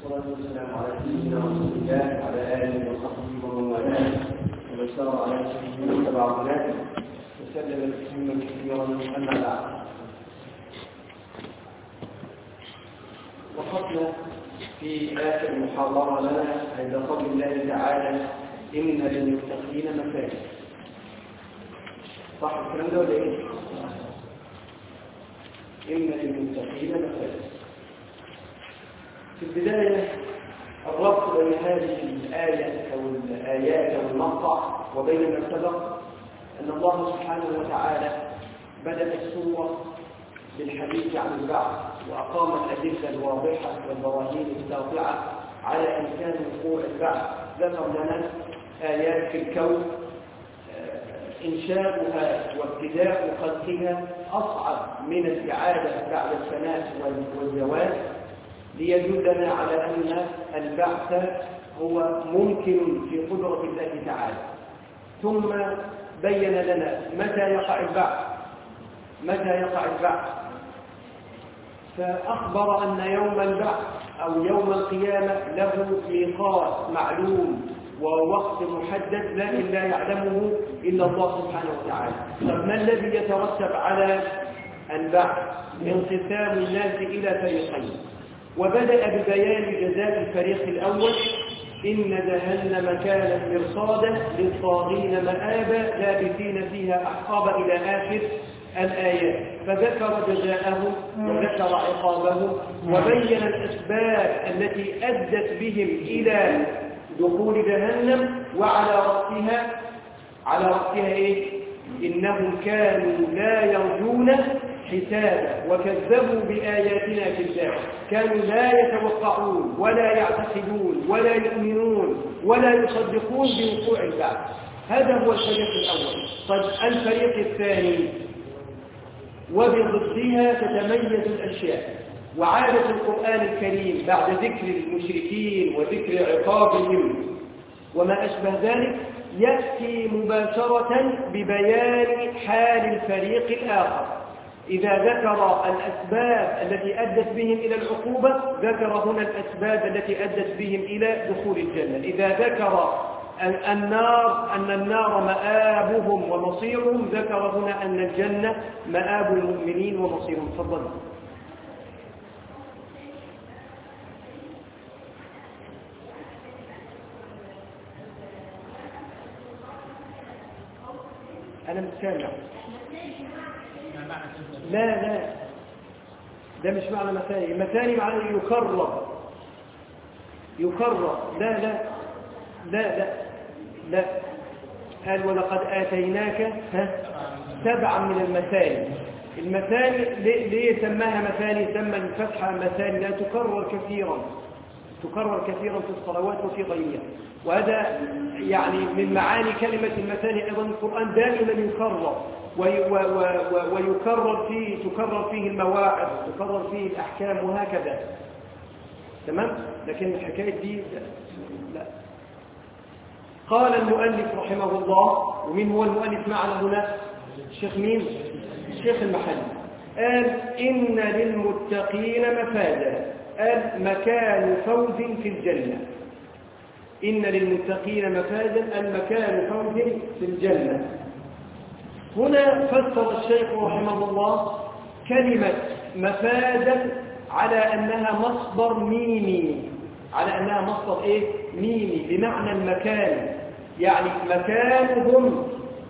والصلاة والسلام على سيدنا رسول الله وعلى آله وصحبه ومن والاه ومن سار على سبيله واتبع هداه وسلم تسليما كثيرا أما بعد وقفنا في آخر محاضرة لنا عند قول الله تعالى إن للمتقين مفازا صح الكلام ده ولا إيه؟ إن للمتقين مفازا في البداية الربط بين هذه الآية أو الآيات أو المقطع وبين ما سبق أن الله سبحانه وتعالى بدأ السورة بالحديث عن البعث وأقام الأدلة الواضحة والبراهين الساطعة على إمكان وقوع البعث ذكر لنا آيات في الكون إنشاؤها وابتداء خلقها أصعب من الإعادة بعد الفناء والزواج ليدلنا على أن البعث هو ممكن في قدرة الله تعالى ثم بين لنا متى يقع البعث متى يقع البعث فأخبر أن يوم البعث أو يوم القيامة له ميقات معلوم ووقت محدد لكن لا يعلمه إلا الله سبحانه وتعالى طب ما الذي يترتب على البعث انقسام الناس إلى فريقين وبدأ ببيان جزاء الفريق الأول إن جهنم كانت مرصادا للطاغين مآبا لابثين فيها أحقابا إلى آخر الآيات فذكر جزاءهم وذكر عقابهم وبين الأسباب التي أدت بهم إلى دخول جهنم وعلى رأسها على رأسها إيه؟ إنهم كانوا لا يرجون حسابا وكذبوا بآياتنا كذابا كانوا لا يتوقعون ولا يعتقدون ولا يؤمنون ولا يصدقون بوقوع البعث هذا هو الفريق الأول طيب الفريق الثاني وبضدها تتميز الأشياء وعادة القرآن الكريم بعد ذكر المشركين وذكر عقابهم وما أشبه ذلك يأتي مباشرة ببيان حال الفريق الآخر إذا ذكر الأسباب التي أدت بهم إلى العقوبة ذكر هنا الأسباب التي أدت بهم إلى دخول الجنة إذا ذكر النار أن النار مآبهم ومصيرهم ذكر هنا أن الجنة مآب المؤمنين ومصيرهم تفضل أنا متسامع لا لا ده مش معنى مثاني المثاني معنى يكرر يكرر لا لا لا لا لا قال ولقد آتيناك ها سبعا من المثاني المثاني ليه سماها مثاني سمى الفتحة مثاني لا تكرر كثيرا تكرر كثيرا في الصلوات وفي غيرها وهذا يعني من معاني كلمة المثاني أيضا القرآن دائما يكرر ويكرر فيه تكرر فيه المواعظ تكرر فيه الأحكام وهكذا تمام لكن الحكاية دي لا قال المؤلف رحمه الله ومين هو المؤلف معنا هنا الشيخ مين الشيخ المحلي قال إن للمتقين مفازا قال مكان فوز في الجنة إن للمتقين مفازا المكان فوز في الجنة هنا فسر الشيخ رحمه الله كلمة مفازا على أنها مصدر ميمي على أنها مصدر إيه؟ ميمي بمعنى المكان يعني مكانهم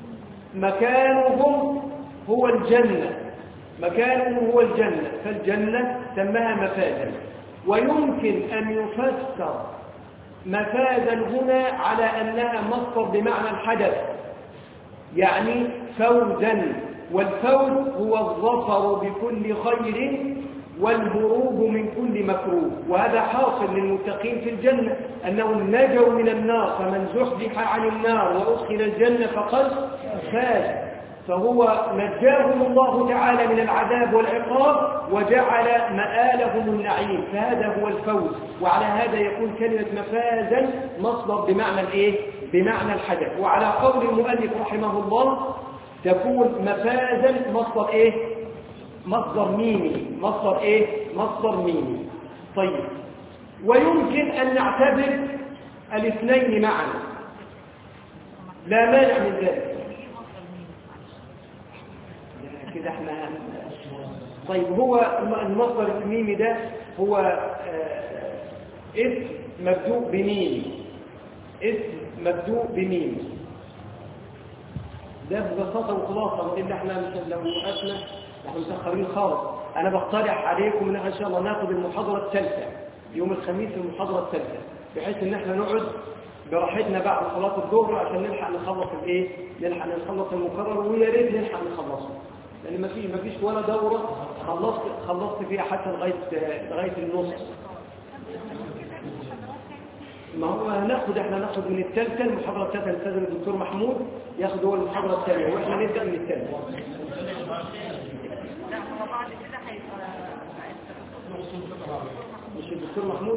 مكانهم هو الجنة مكانهم هو الجنة فالجنة سماها مفازا ويمكن أن يفسر مفازا هنا على أنها مصدر بمعنى الحدث يعني فوزا والفوز هو الظفر بكل خير والهروب من كل مكروه وهذا حاصل للمتقين في الجنة أنهم نجوا من النار فمن زحزح عن النار وأدخل الجنة فقد فاز فهو نجاهم الله تعالى من العذاب والعقاب وجعل مآلهم النعيم فهذا هو الفوز وعلى هذا يكون كلمة مفازا مصدر بمعنى الايه بمعنى الحدث وعلى قول المؤلف رحمه الله تكون مفازا مصدر ايه مصدر ميمي مصدر ايه مصدر ميمي طيب ويمكن أن نعتبر الاثنين معا لا مانع من ذلك كده احنا طيب هو المصدر الميمي ده هو آه، اسم مبدوء بميم اسم مبدوء بميم ده ببساطة وخلاصة وإلا احنا مش لو وقفنا احنا متأخرين خالص أنا بقترح عليكم إن احنا إن شاء الله ناخد المحاضرة الثالثة يوم الخميس المحاضرة الثالثة بحيث إن احنا نقعد براحتنا بعد صلاة الظهر عشان نلحق نخلص الإيه؟ نلحق نخلص المقرر ويا ريت نلحق نخلصه لأن ما فيش ما فيش ولا دورة خلصت خلصت فيها حتى لغاية لغاية النص ما هو هناخد احنا ناخد من الثالثة المحاضرة الثالثة نستاذن الدكتور محمود ياخد هو المحاضرة الثانية واحنا نبدأ من الثالثة لا هو بعد كده هيبقى مش الدكتور محمود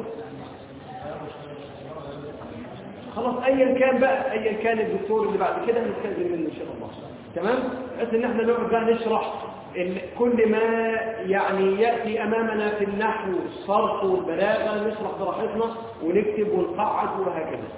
خلاص ايا كان بقى ايا كان الدكتور اللي بعد كده هنستاذن منه ان شاء الله تمام بحيث ان احنا نقعد بقى نشرح ال- كل ما يعني ياتي امامنا في النحو والصرف والبلاغه نشرح براحتنا ونكتب ونقعد وهكذا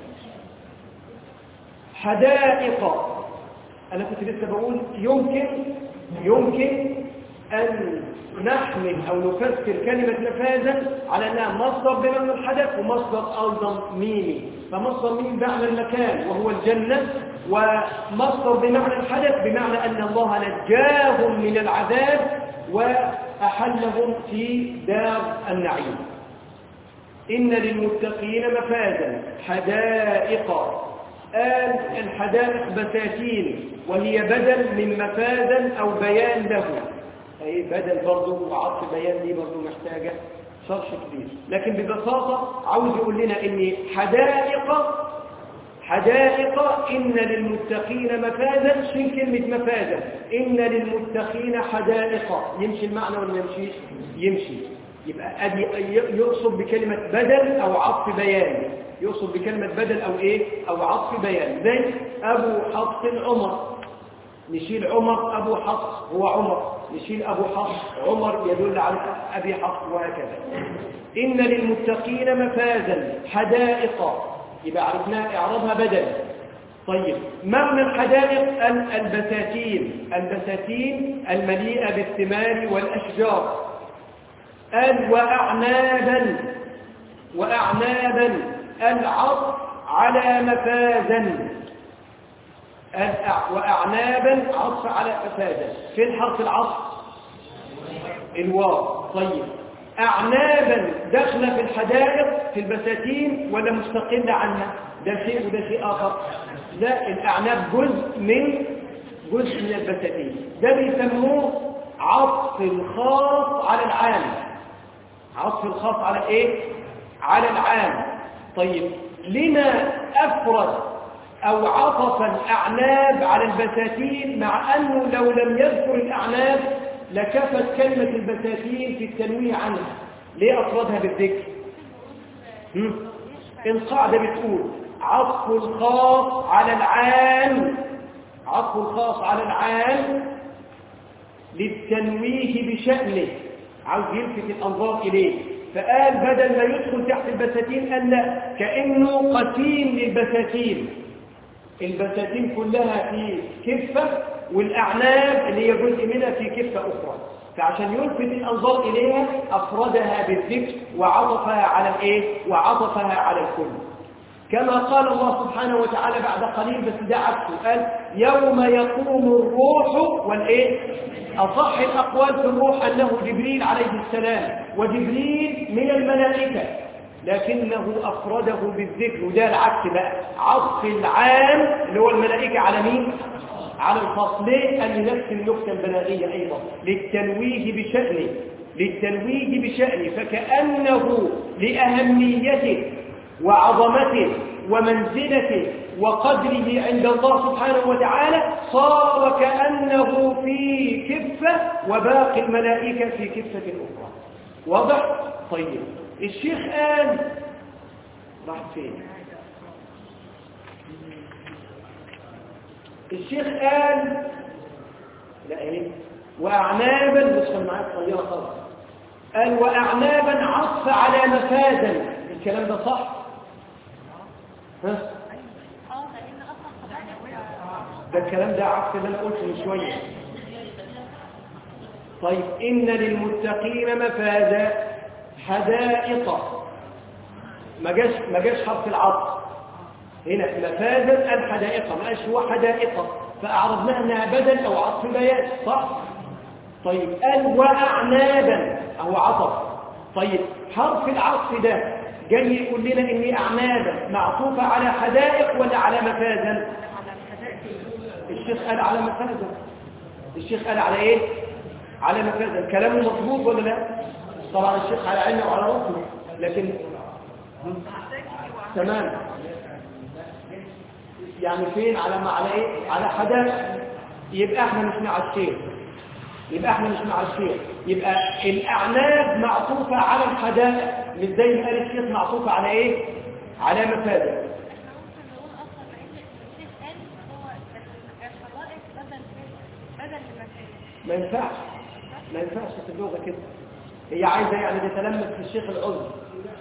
حدائق انا كنت لسه بقول يمكن يمكن ان نحمل او نفسر كلمه مفازا على انها مصدر بمعنى الحدث ومصدر ايضا ميمي فمصدر ميمي بمعنى المكان وهو الجنه ومصدر بمعنى الحدث بمعنى ان الله نجاهم من العذاب واحلهم في دار النعيم إن للمتقين مفازا حدائق قال الحدائق بساتين وهي بدل من مفازا أو بيان له أي بدل برضه وعطف بيان دي برضه محتاجة شرح كبير لكن ببساطة عاوز يقول لنا إن حدائق حدائق إن للمتقين مفازا شيل كلمة مفازا إن للمتقين حدائق يمشي المعنى ولا ما يمشيش يمشي يبقى أدي يقصد بكلمة بدل أو عطف بيان يقصد بكلمة بدل أو إيه أو عطف بيان زي أبو حفص عمر نشيل عمر أبو حفص هو عمر نشيل أبو حفص عمر يدل على أبي حفص وهكذا إن للمتقين مفازا حدائق يبقى عرفنا إعرابها بدل طيب معنى الحدائق ال- البساتين البساتين المليئة بالثمار والأشجار قال وأعنابا وأعنابا العطف على مفازا الأع- وأعنابا عطف على مفازا فين حرف العطف الواو طيب أعنابا داخلة في الحدائق في البساتين ولا مستقلة عنها ده شيء وده شيء آخر لا الأعناب جزء من جزء من البساتين ده بيسموه عطف الخاص على العام عطف الخاص على ايه على العام طيب لما افرد او عطف الاعناب على البساتين مع انه لو لم يذكر الاعناب لكفت كلمة البساتين في التنويه عنها ليه افردها بالذكر هم؟ القاعدة بتقول عطف الخاص على العام عطف الخاص على العام للتنويه بشأنه عاوز يلفت الأنظار إليه فقال بدل ما يدخل تحت البساتين قال لا كأنه قسيم للبساتين البساتين كلها في كفة والأعناب اللي هي جزء منها في كفة أخرى فعشان يلفت الأنظار إليها أفردها بالذكر وعطفها على الإيه؟ وعطفها على الكل كما قال الله سبحانه وتعالى بعد قليل بس ده عكسه قال يوم يقوم الروح والايه اصح الاقوال في الروح انه جبريل عليه السلام وجبريل من الملائكه لكنه افرده بالذكر وده العكس بقى عطف العام اللي هو الملائكه على مين على الخاص ليه قال لنفس النكته البلاغيه ايضا للتنويه بشانه للتنويه بشانه فكانه لاهميته وعظمته ومنزلته وقدره عند الله سبحانه وتعالى صار كأنه في كفة وباقي الملائكة في كفة أخرى واضح؟ طيب الشيخ قال راح فين؟ الشيخ قال لا ايه وأعنابا بص معاك طيارة خالص قال وأعنابا عطف على مفازا الكلام ده صح ها اه لان اصلا حضرتك ده الكلام ده عكس اللي انا قلته من شويه طيب ان للمتقين مفازا حدائق ما جاش ما جاش حرف العطف هنا مفازا الحدائق ما قالش هو حدائق فاعرضناها انها بدل او عطف بيان صح طيب قال واعنابا اهو عطف طيب حرف العطف ده جاي يقول لنا ان اعنابا معطوفه على حدائق ولا على مفازا الشيخ قال على مفازا الشيخ قال على ايه على مفازا كلامه مظبوط ولا لا طبعا الشيخ على عينه وعلى راسه لكن تمام يعني فين على ما على ايه على حدائق يبقى احنا مش مع الشيخ يبقى احنا مش مع الشيخ يبقى الاعناب معطوفه على الحدائق مش زي ما قال الشيخ معطوفه على ايه على مفازا احنا ممكن نقول اصلا لان الشيخ قال هو الحدائق بدل بدل المكان ما ينفعش ما ينفعش في اللغه كده هي عايزه يعني تتلمس في الشيخ العذر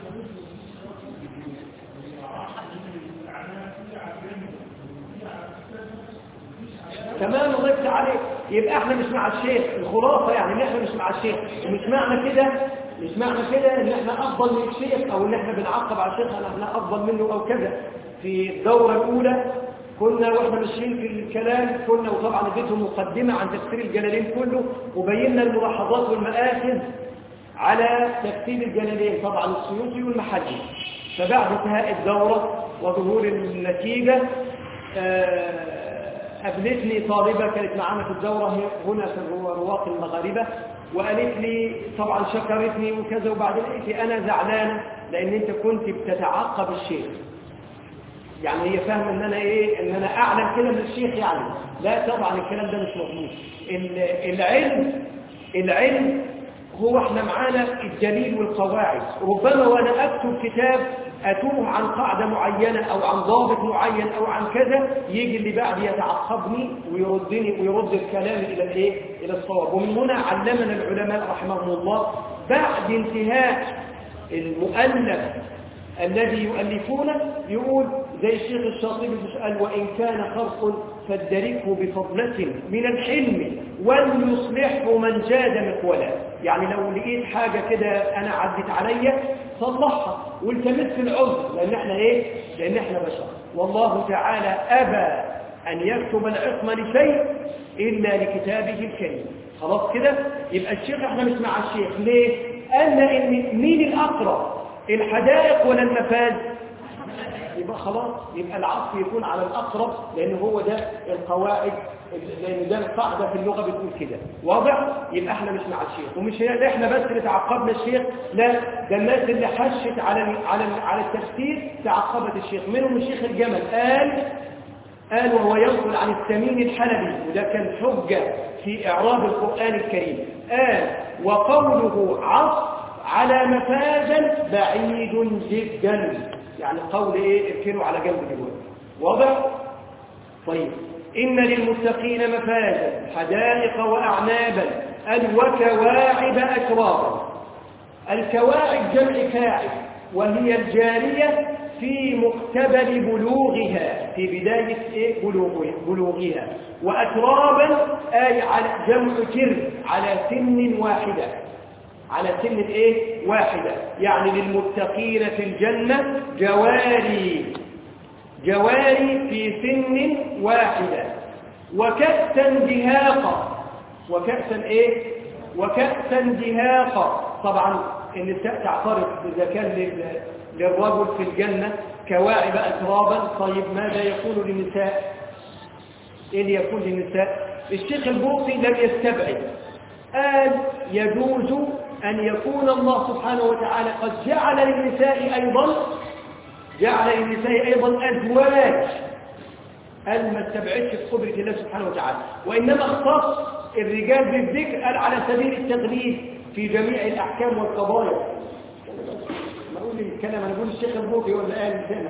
تمام الله يفتح عليك يبقى احنا مش مع الشيخ الخلاصه يعني ان احنا مش مع الشيخ ومش معنى كده مش معنى كده ان احنا افضل من الشيخ او ان احنا بنعقب على الشيخ ان احنا افضل منه او كذا في الدوره الاولى كنا واحنا ماشيين في الكلام كنا وطبعا اديتهم مقدمه عن تفسير الجلالين كله وبينا الملاحظات والمآخذ على تفسير الجلالين طبعا السيوطي والمحلي فبعد انتهاء الدوره وظهور النتيجه آه قابلتني طالبة كانت معانا في الدورة هنا في رواق المغاربة وقالت لي طبعا شكرتني وكذا وبعدين قالت لي أنا زعلانة لأن أنت كنت بتتعقب الشيخ يعني هي فاهمة أن أنا إيه أن أنا أعلم كده من الشيخ يعني لا طبعا الكلام ده مش مظبوط العلم العلم هو احنا معانا الدليل والقواعد ربما وانا اكتب كتاب اتوه عن قاعدة معينة او عن ضابط معين او عن كذا يجي اللي بعد يتعقبني ويردني ويرد الكلام الى الايه الى الصواب ومن هنا علمنا العلماء رحمهم الله بعد انتهاء المؤلف الذي يؤلفونه يقول زي الشيخ الشاطبي بيسأل وإن كان خرق فادركه بفضلة من الحلم وليصلحه من جاد مقولا يعني لو لقيت حاجة كده أنا عدت عليا صلحها والتمس العذر لأن احنا ايه لأن احنا بشر والله تعالى أبى أن يكتب العصمة لشيء إلا لكتابه الكريم خلاص كده يبقى الشيخ احنا مش مع الشيخ ليه قال لأن مين الأقرب الحدائق ولا المفاز يبقى خلاص يبقى العطف يكون على الأقرب لأن هو ده القواعد لأن ده القاعدة في اللغة بتقول كده واضح يبقى احنا مش مع الشيخ ومش هي احنا بس اللي تعقبنا الشيخ لا ده الناس اللي حشت على على على التفسير تعقبت الشيخ منهم الشيخ الجمل قال قال وهو ينقل عن التميم الحلبي وده كان حجة في إعراب القرآن الكريم قال وقوله عصف على مفازا بعيد جدا يعني قول ايه اركنوا على جنب دلوقتي واضح طيب ان للمتقين مفازا حدائق واعنابا الوكواعب اترابا الكواعب جمع كاعب وهي الجاريه في مقتبل بلوغها في بدايه ايه بلوغها, بلوغها واترابا اي على جمع تر على سن واحده على سن ايه واحدة يعني للمتقين في الجنة جواري جواري في سن واحدة وكأسا دهاقا وكأسا ايه وكأسا دهاقا طبعا النساء تعترض إذا كان للرجل في الجنة كواعب أترابا طيب ماذا يكون للنساء ايه اللي يكون للنساء الشيخ البوطي لم يستبعد قال يجوز أن يكون الله سبحانه وتعالى قد جعل للنساء أيضا جعل للنساء أيضا أزواج قال ما استبعدش في قدرة الله سبحانه وتعالى وإنما اختص الرجال بالذكر قال على سبيل التقليد في جميع الأحكام والقضايا ما أقول الكلام أنا أقول الشيخ البوطي ولا قال سنة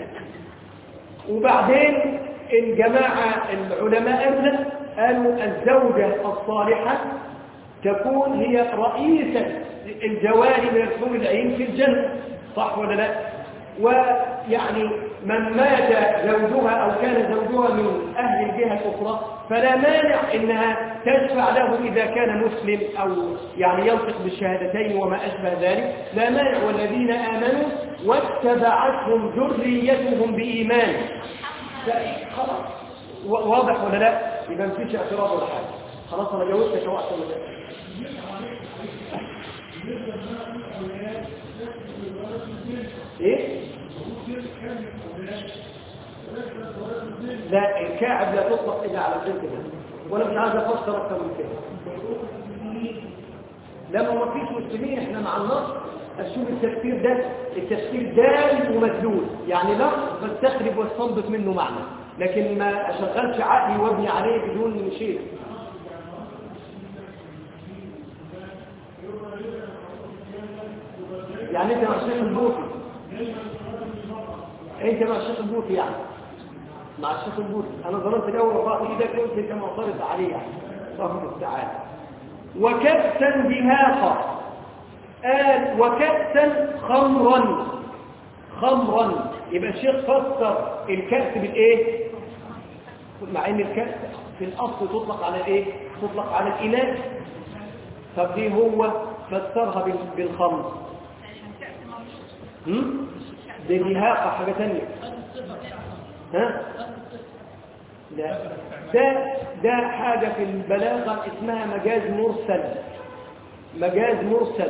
وبعدين الجماعة العلماء أبنى قالوا الزوجة الصالحة تكون هي رئيسة الجواري من الحور العين في الجنة صح ولا لا ويعني من مات زوجها أو كان زوجها من أهل الجهة الأخرى فلا مانع إنها تشفع له إذا كان مسلم أو يعني ينطق بالشهادتين وما أشبه ذلك لا مانع والذين آمنوا واتبعتهم ذريتهم بإيمان خلاص واضح ولا لا يبقى مفيش اعتراض ولا حاجة خلاص أنا جاوبتك يا وقت ولا ايه لا الكعب لا تطلق الا على البنت ده وانا مش عايز افسر اكتر من كده لما ما فيش مسلمين احنا مع النص اشوف التفسير ده التفسير دال ومدلول يعني لفظ بستخرج واستنبط منه معنى لكن ما اشغلش عقلي وابني عليه بدون شيء يعني انت مع الشيخ البوطي انت مع الشيخ البوطي يعني مع الشيخ البوطي انا ظننت الاول رفعت ايدك قلت انت معترض عليه يعني الله المستعان وكأسا دهاقا قال وكأسا خمرا خمرا يبقى الشيخ فسر الكأس بالايه مع ان الكأس في الاصل تطلق على الايه تطلق على الاناث طب ليه هو فسرها بالخمر هم دي دهاقة حاجة تانية ها لا ده ده حاجة في البلاغة اسمها مجاز مرسل مجاز مرسل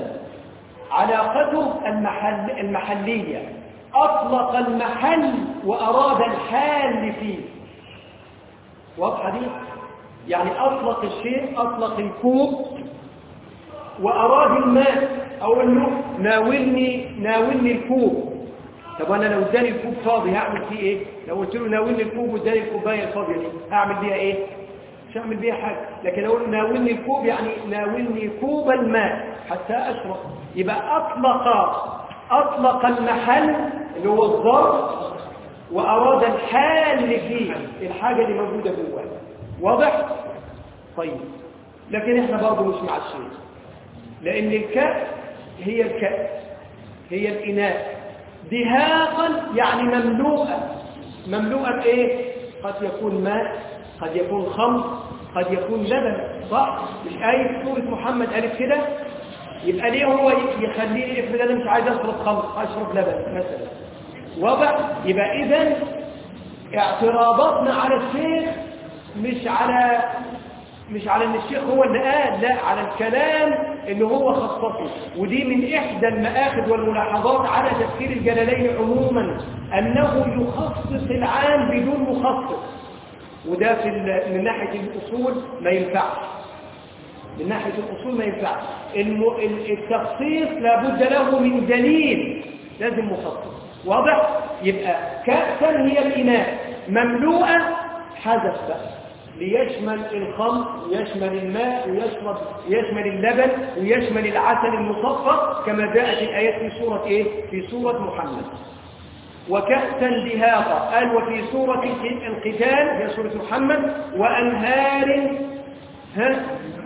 علاقته المحل المحلية أطلق المحل وأراد الحال فيه واضحة دي يعني أطلق الشيء أطلق الكوب وأراد الماء أقول له ناولني ناولني الكوب طب أنا لو اداني الكوب فاضي هعمل فيه إيه لو قلت له ناولني الكوب واداني الكوباية الفاضية دي هعمل بيها إيه مش هعمل بيها حاجة لكن أقول له ناولني الكوب يعني ناولني كوب الماء حتى أشرب يبقى أطلق أطلق المحل اللي هو الظرف وأراد الحال فيه الحاجة اللي موجودة جواه واضح؟ طيب لكن احنا برضه مش مع الشيء لأن الكأس هي الكأس هي الإناء دهاقا يعني مملوءة مملوءة بإيه؟ قد يكون ماء قد يكون خمر قد يكون لبن صح؟ مش آية سورة محمد قالت كده يبقى ليه هو يخليه افرض انا مش عايز اشرب خمر اشرب لبن مثلا وضع يبقى اذا اعتراضاتنا على الشيخ مش على مش على ان الشيخ هو اللي قال لا على الكلام اللي هو خصصه ودي من احدى المآخذ والملاحظات على تفسير الجلالين عموما انه يخصص العام بدون مخصص وده في من ناحيه الاصول ما ينفعش من ناحيه الاصول ما ينفعش التخصيص لابد له من دليل لازم مخصص واضح يبقى كأسا هي الإناء مملوءة حذف بقى ليشمل الخمر ويشمل الماء ويشمل يشمل اللبن ويشمل العسل المصفى كما جاءت الآيات في سورة إيه؟ في سورة محمد وكأسا دهاقا قال وفي سورة القتال هي سورة محمد وأنهار ها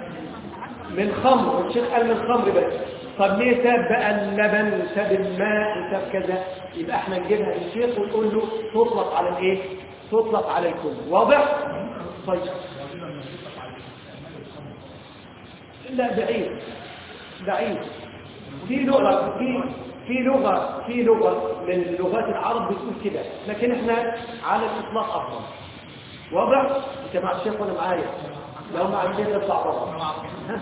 من خمر والشيخ قال من خمر بس طب ليه ساب بقى اللبن وساب الماء وساب كذا يبقى احنا نجيبها للشيخ ونقول له تطلق على الايه تطلق على الكل واضح طيب لا بعيد بعيد في لغه في في لغه في لغه من لغات العرب بتقول كده لكن احنا على الاطلاق افضل واضح انت مع الشيخ ولا معايا لو مع الشيخ يطلع بره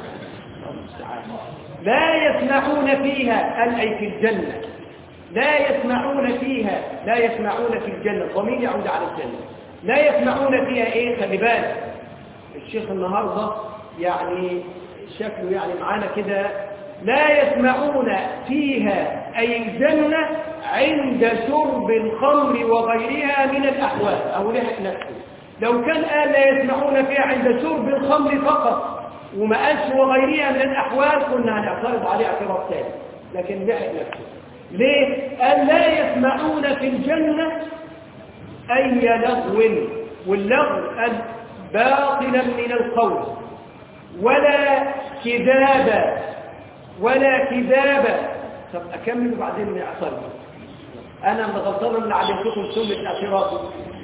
لا يسمعون فيها قال أي في الجنة لا يسمعون فيها لا يسمعون في الجنة ضمير يعود على الجنة لا يسمعون فيها ايه خلي بالك الشيخ النهاردة يعني شكله يعني معانا كده لا يسمعون فيها أي الجنة عند شرب الخمر وغيرها من الأحوال أو لها نفسه لو كان قال لا يسمعون فيها عند شرب الخمر فقط وما قالش وغيرها من الأحوال كنا هنعترض عليه اعتراض ثاني لكن لحق نفسه ليه؟ قال لا يسمعون في الجنة أي لغو واللغو قال باطلا من القول ولا كذابا ولا كذابا طب أكمل وبعدين نعترض انا اللي غلطان اللي علمتكم سنه اعتراضي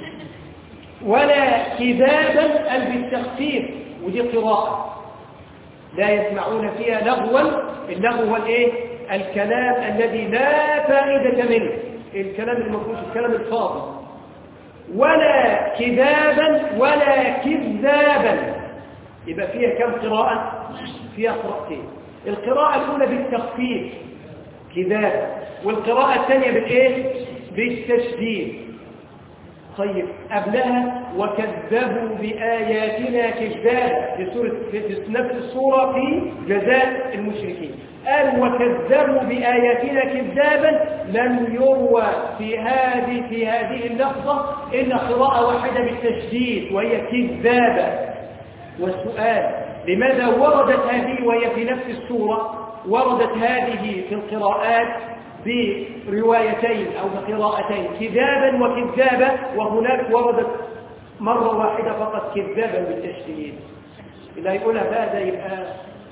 ولا كذابا قال بالتخفيف ودي قراءه لا يسمعون فيها لغوا اللغو هو الايه الكلام الذي لا فائده منه الكلام المفروض الكلام الفاضي ولا كذابا ولا كذابا يبقى فيها كم قراءة فيها قراءتين القراءة الأولى بالتخفيف كذابا والقراءة الثانية بالإيه بالتشديد طيب قبلها وكذبوا بآياتنا كذابا في, سورة في نفس السورة في جزاء المشركين قال وكذبوا بآياتنا كذابا لم يروى في هذه في هذه اللفظة إلا قراءة واحدة بالتشديد وهي كذابة والسؤال لماذا وردت هذه وهي في نفس السورة وردت هذه في القراءات بروايتين أو بقراءتين كذابا وكذابا وهناك وردت مرة واحدة فقط كذابا بالتشديد إذا يقولها هذا يبقى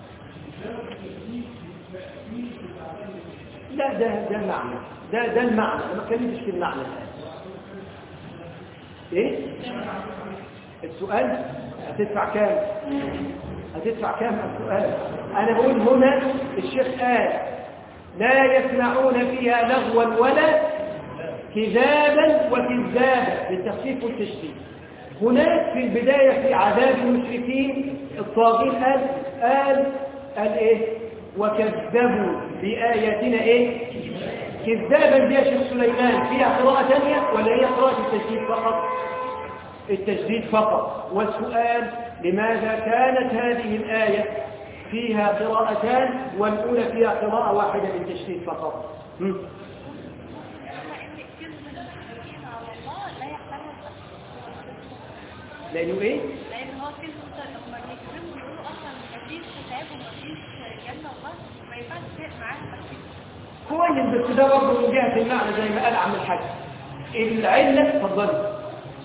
لا ده ده المعنى ده ده المعنى أنا ما كلمتش في المعنى الآن إيه؟ السؤال هتدفع كام؟ هتدفع كام السؤال؟ أنا بقول هنا الشيخ قال لا يسمعون فيها لغوا ولا كذابا وكذابا بالتخفيف والتشديد هناك في البداية في عذاب المشركين الطاغين قال قال قال ايه وكذبوا بآياتنا ايه كذابا دي يا شيخ سليمان فيها قراءة ثانية ولا هي قراءة التشديد فقط التشديد فقط والسؤال لماذا كانت هذه الآية فيها قراءتان والأولى فيها قراءة واحدة بالتشديد فقط هم؟ لأن الكذب المشركين على الله لا يحتمل لأنه إيه؟ لأن هو كذب لما يكذبوا يقولوا أصلا مفيش كتاب ومفيش جنة الله ما ينفعش تفرق معاهم كويس بس ده برضه من جهة المعنى زي ما قال عم الحاج العلة اتفضلي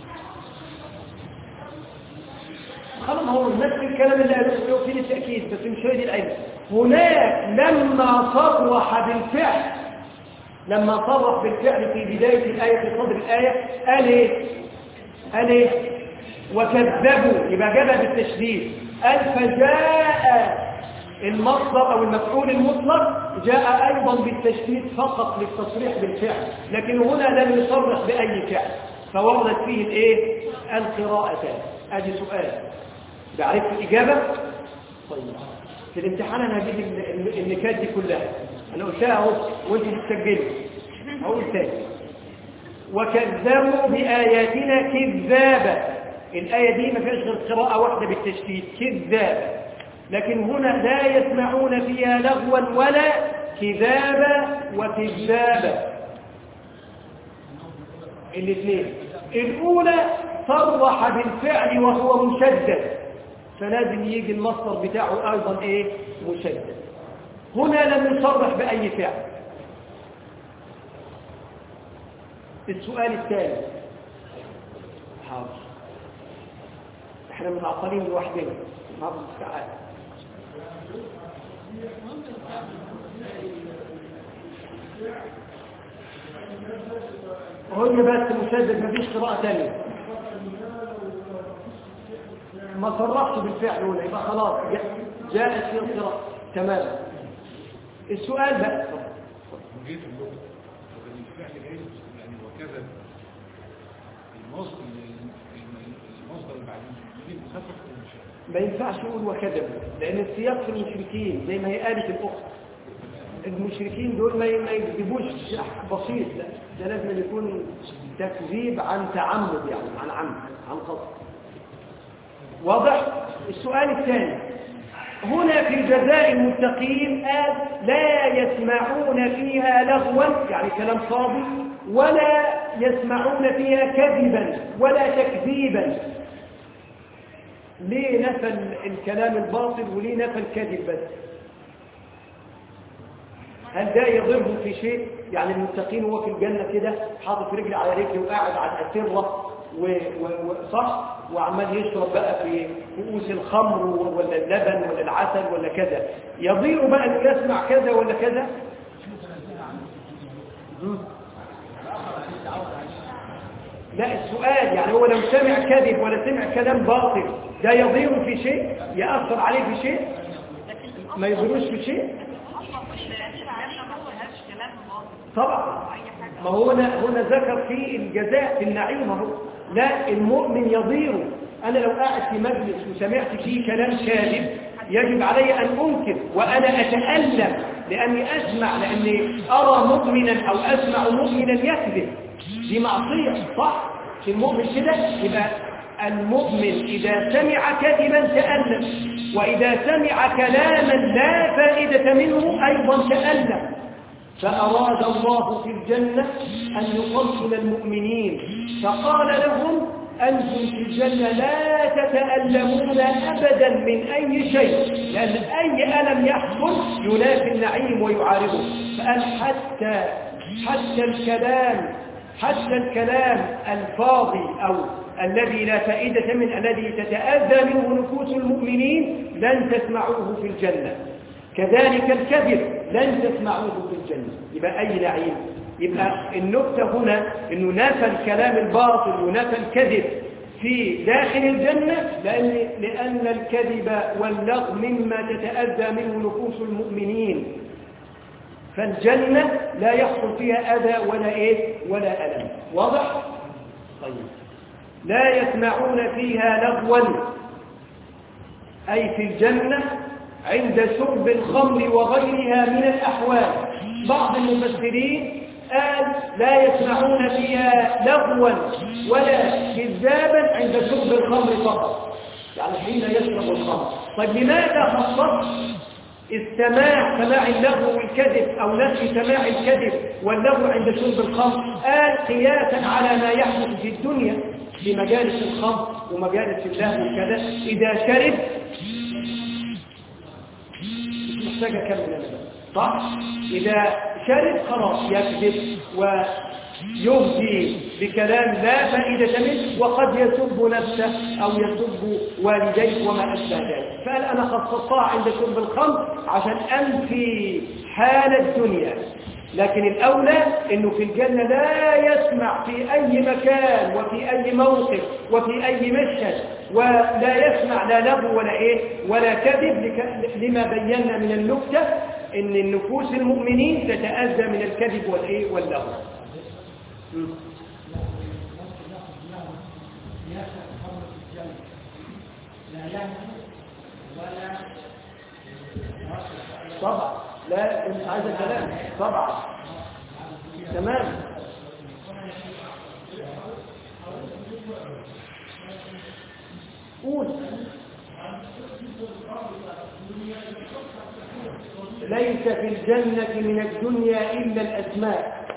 خلاص هو نفس الكلام اللي قالوه فيه التأكيد بس مش هي دي العلة هناك لما صرح بالفعل لما صرح بالفعل في بداية الآية في صدر الآية قال ايه قال ايه وكذبوا يبقى جابها بالتشديد قال فجاء المصدر أو المفعول المطلق جاء أيضا بالتشديد فقط للتصريح بالفعل لكن هنا لم يصرح بأي فعل فوردت فيه الايه القراءتان ادي سؤال بعرفت الإجابة طيب في الامتحان أنا هجيب ال- ال- النكات دي كلها أنا قلتها أهو وأنت بتسجلي أقول تاني وكذبوا بآياتنا كذابا الآية دي ما فيهاش غير قراءة واحدة بالتشديد كذابا لكن هنا لا يسمعون فيها لغوا ولا كذابا وكذابا الاثنين الأولى صرح بالفعل وهو مشدد فلازم يجي المصدر بتاعه أيضا إيه مشدد هنا لم يصرح بأي فعل السؤال الثاني حاضر احنا متعطلين لوحدنا ما المستعان هو بس مشدد مفيش قراءة ثانية ما صرفت بالفعل هنا يبقى خلاص جاء- جاءت في القراءة تمام السؤال بقى وجيت اللغة وكان الفعل جاي يعني وكذا المصدر المصدر اللي بعد المسلمين مخفف ولا مش ما ينفعش يقول وكذب لأن السياق في المشركين زي ما هي قالت الأخت المشركين دول ما ما يكذبوش بسيط لا ده لازم يكون تكذيب عن تعمد يعني عن عمد عن قصد واضح السؤال الثاني هنا في جزاء المتقين قال لا يسمعون فيها لغوا يعني كلام فاضي ولا يسمعون فيها كذبا ولا تكذيبا ليه نفى ال- الكلام الباطل وليه نفى الكذب بس هل ده يضره في شيء يعني المتقين هو في الجنة كده حاطط رجل على رجل وقاعد على الأسرة و- و- وصح وعمال يشرب بقى في كؤوس الخمر ولا اللبن ولا العسل ولا كذا يضيع بقى انه يسمع كذا ولا كذا مم. لا السؤال يعني هو لو سمع كذب ولا سمع كلام باطل ده يضير في شيء يأثر عليه في شيء ما يضروش في شيء طبعا ما هو هنا هنا ذكر في الجزاء في النعيم اهو لا المؤمن يضير انا لو قاعد في مجلس وسمعت فيه كلام كاذب يجب علي ان انكر وانا اتالم لاني اسمع لاني ارى مؤمنا او اسمع مؤمنا يكذب دي معصيه صح في المؤمن كده يبقى المؤمن إذا سمع كذبا تألم وإذا سمع كلاما لا فائدة منه أيضا تألم فأراد الله في الجنة أن يفصل المؤمنين فقال لهم أنتم في الجنة لا تتألمون أبدا من أي شيء لأن أي ألم يحصل ينافي النعيم ويعارضه فقال حتى حتى الكلام حتى الكلام الفاضي أو الذي لا فائدة من الذي تتأذى منه نفوس المؤمنين لن تسمعوه في الجنة كذلك الكذب لن تسمعوه في الجنة يبقى أي نعيم يبقى النكتة هنا أنه نفى الكلام الباطل ونفى الكذب في داخل الجنة لأن, لأن الكذب واللغو مما تتأذى منه نفوس المؤمنين فالجنة لا يحصل فيها أذى ولا إيه ولا ألم واضح؟ طيب لا يسمعون فيها لغوا أي في الجنة عند شرب الخمر وغيرها من الأحوال بعض المفسرين قال لا يسمعون فيها لغوا ولا كذابا عند شرب الخمر فقط يعني حين يشرب الخمر طيب لماذا خصص السماع سماع اللغو والكذب أو نفي سماع الكذب واللغو عند شرب الخمر قال قياسا على ما يحدث في الدنيا في مجالس الخمر ومجالس اللهو وكذا إذا شرب مش محتاج أكمل أنا صح؟ إذا شرب خلاص يكذب ويهدي بكلام لا فائدة منه وقد يسب نفسه أو يسب والديه وما أشبه ذلك فقال أنا خصصتها عند شرب الخمر عشان أنفي حال الدنيا لكن الأولى أنه في الجنة لا يسمع في أي مكان وفي أي موقف وفي أي مشهد ولا يسمع لا لغو ولا إيه ولا كذب لك- لما بينا من النكتة أن النفوس المؤمنين تتأذى من الكذب والإيه واللغو م. طبعا لا انت عايز الكلام طبعا تمام قول ليس في الجنة من الدنيا إلا الأسماء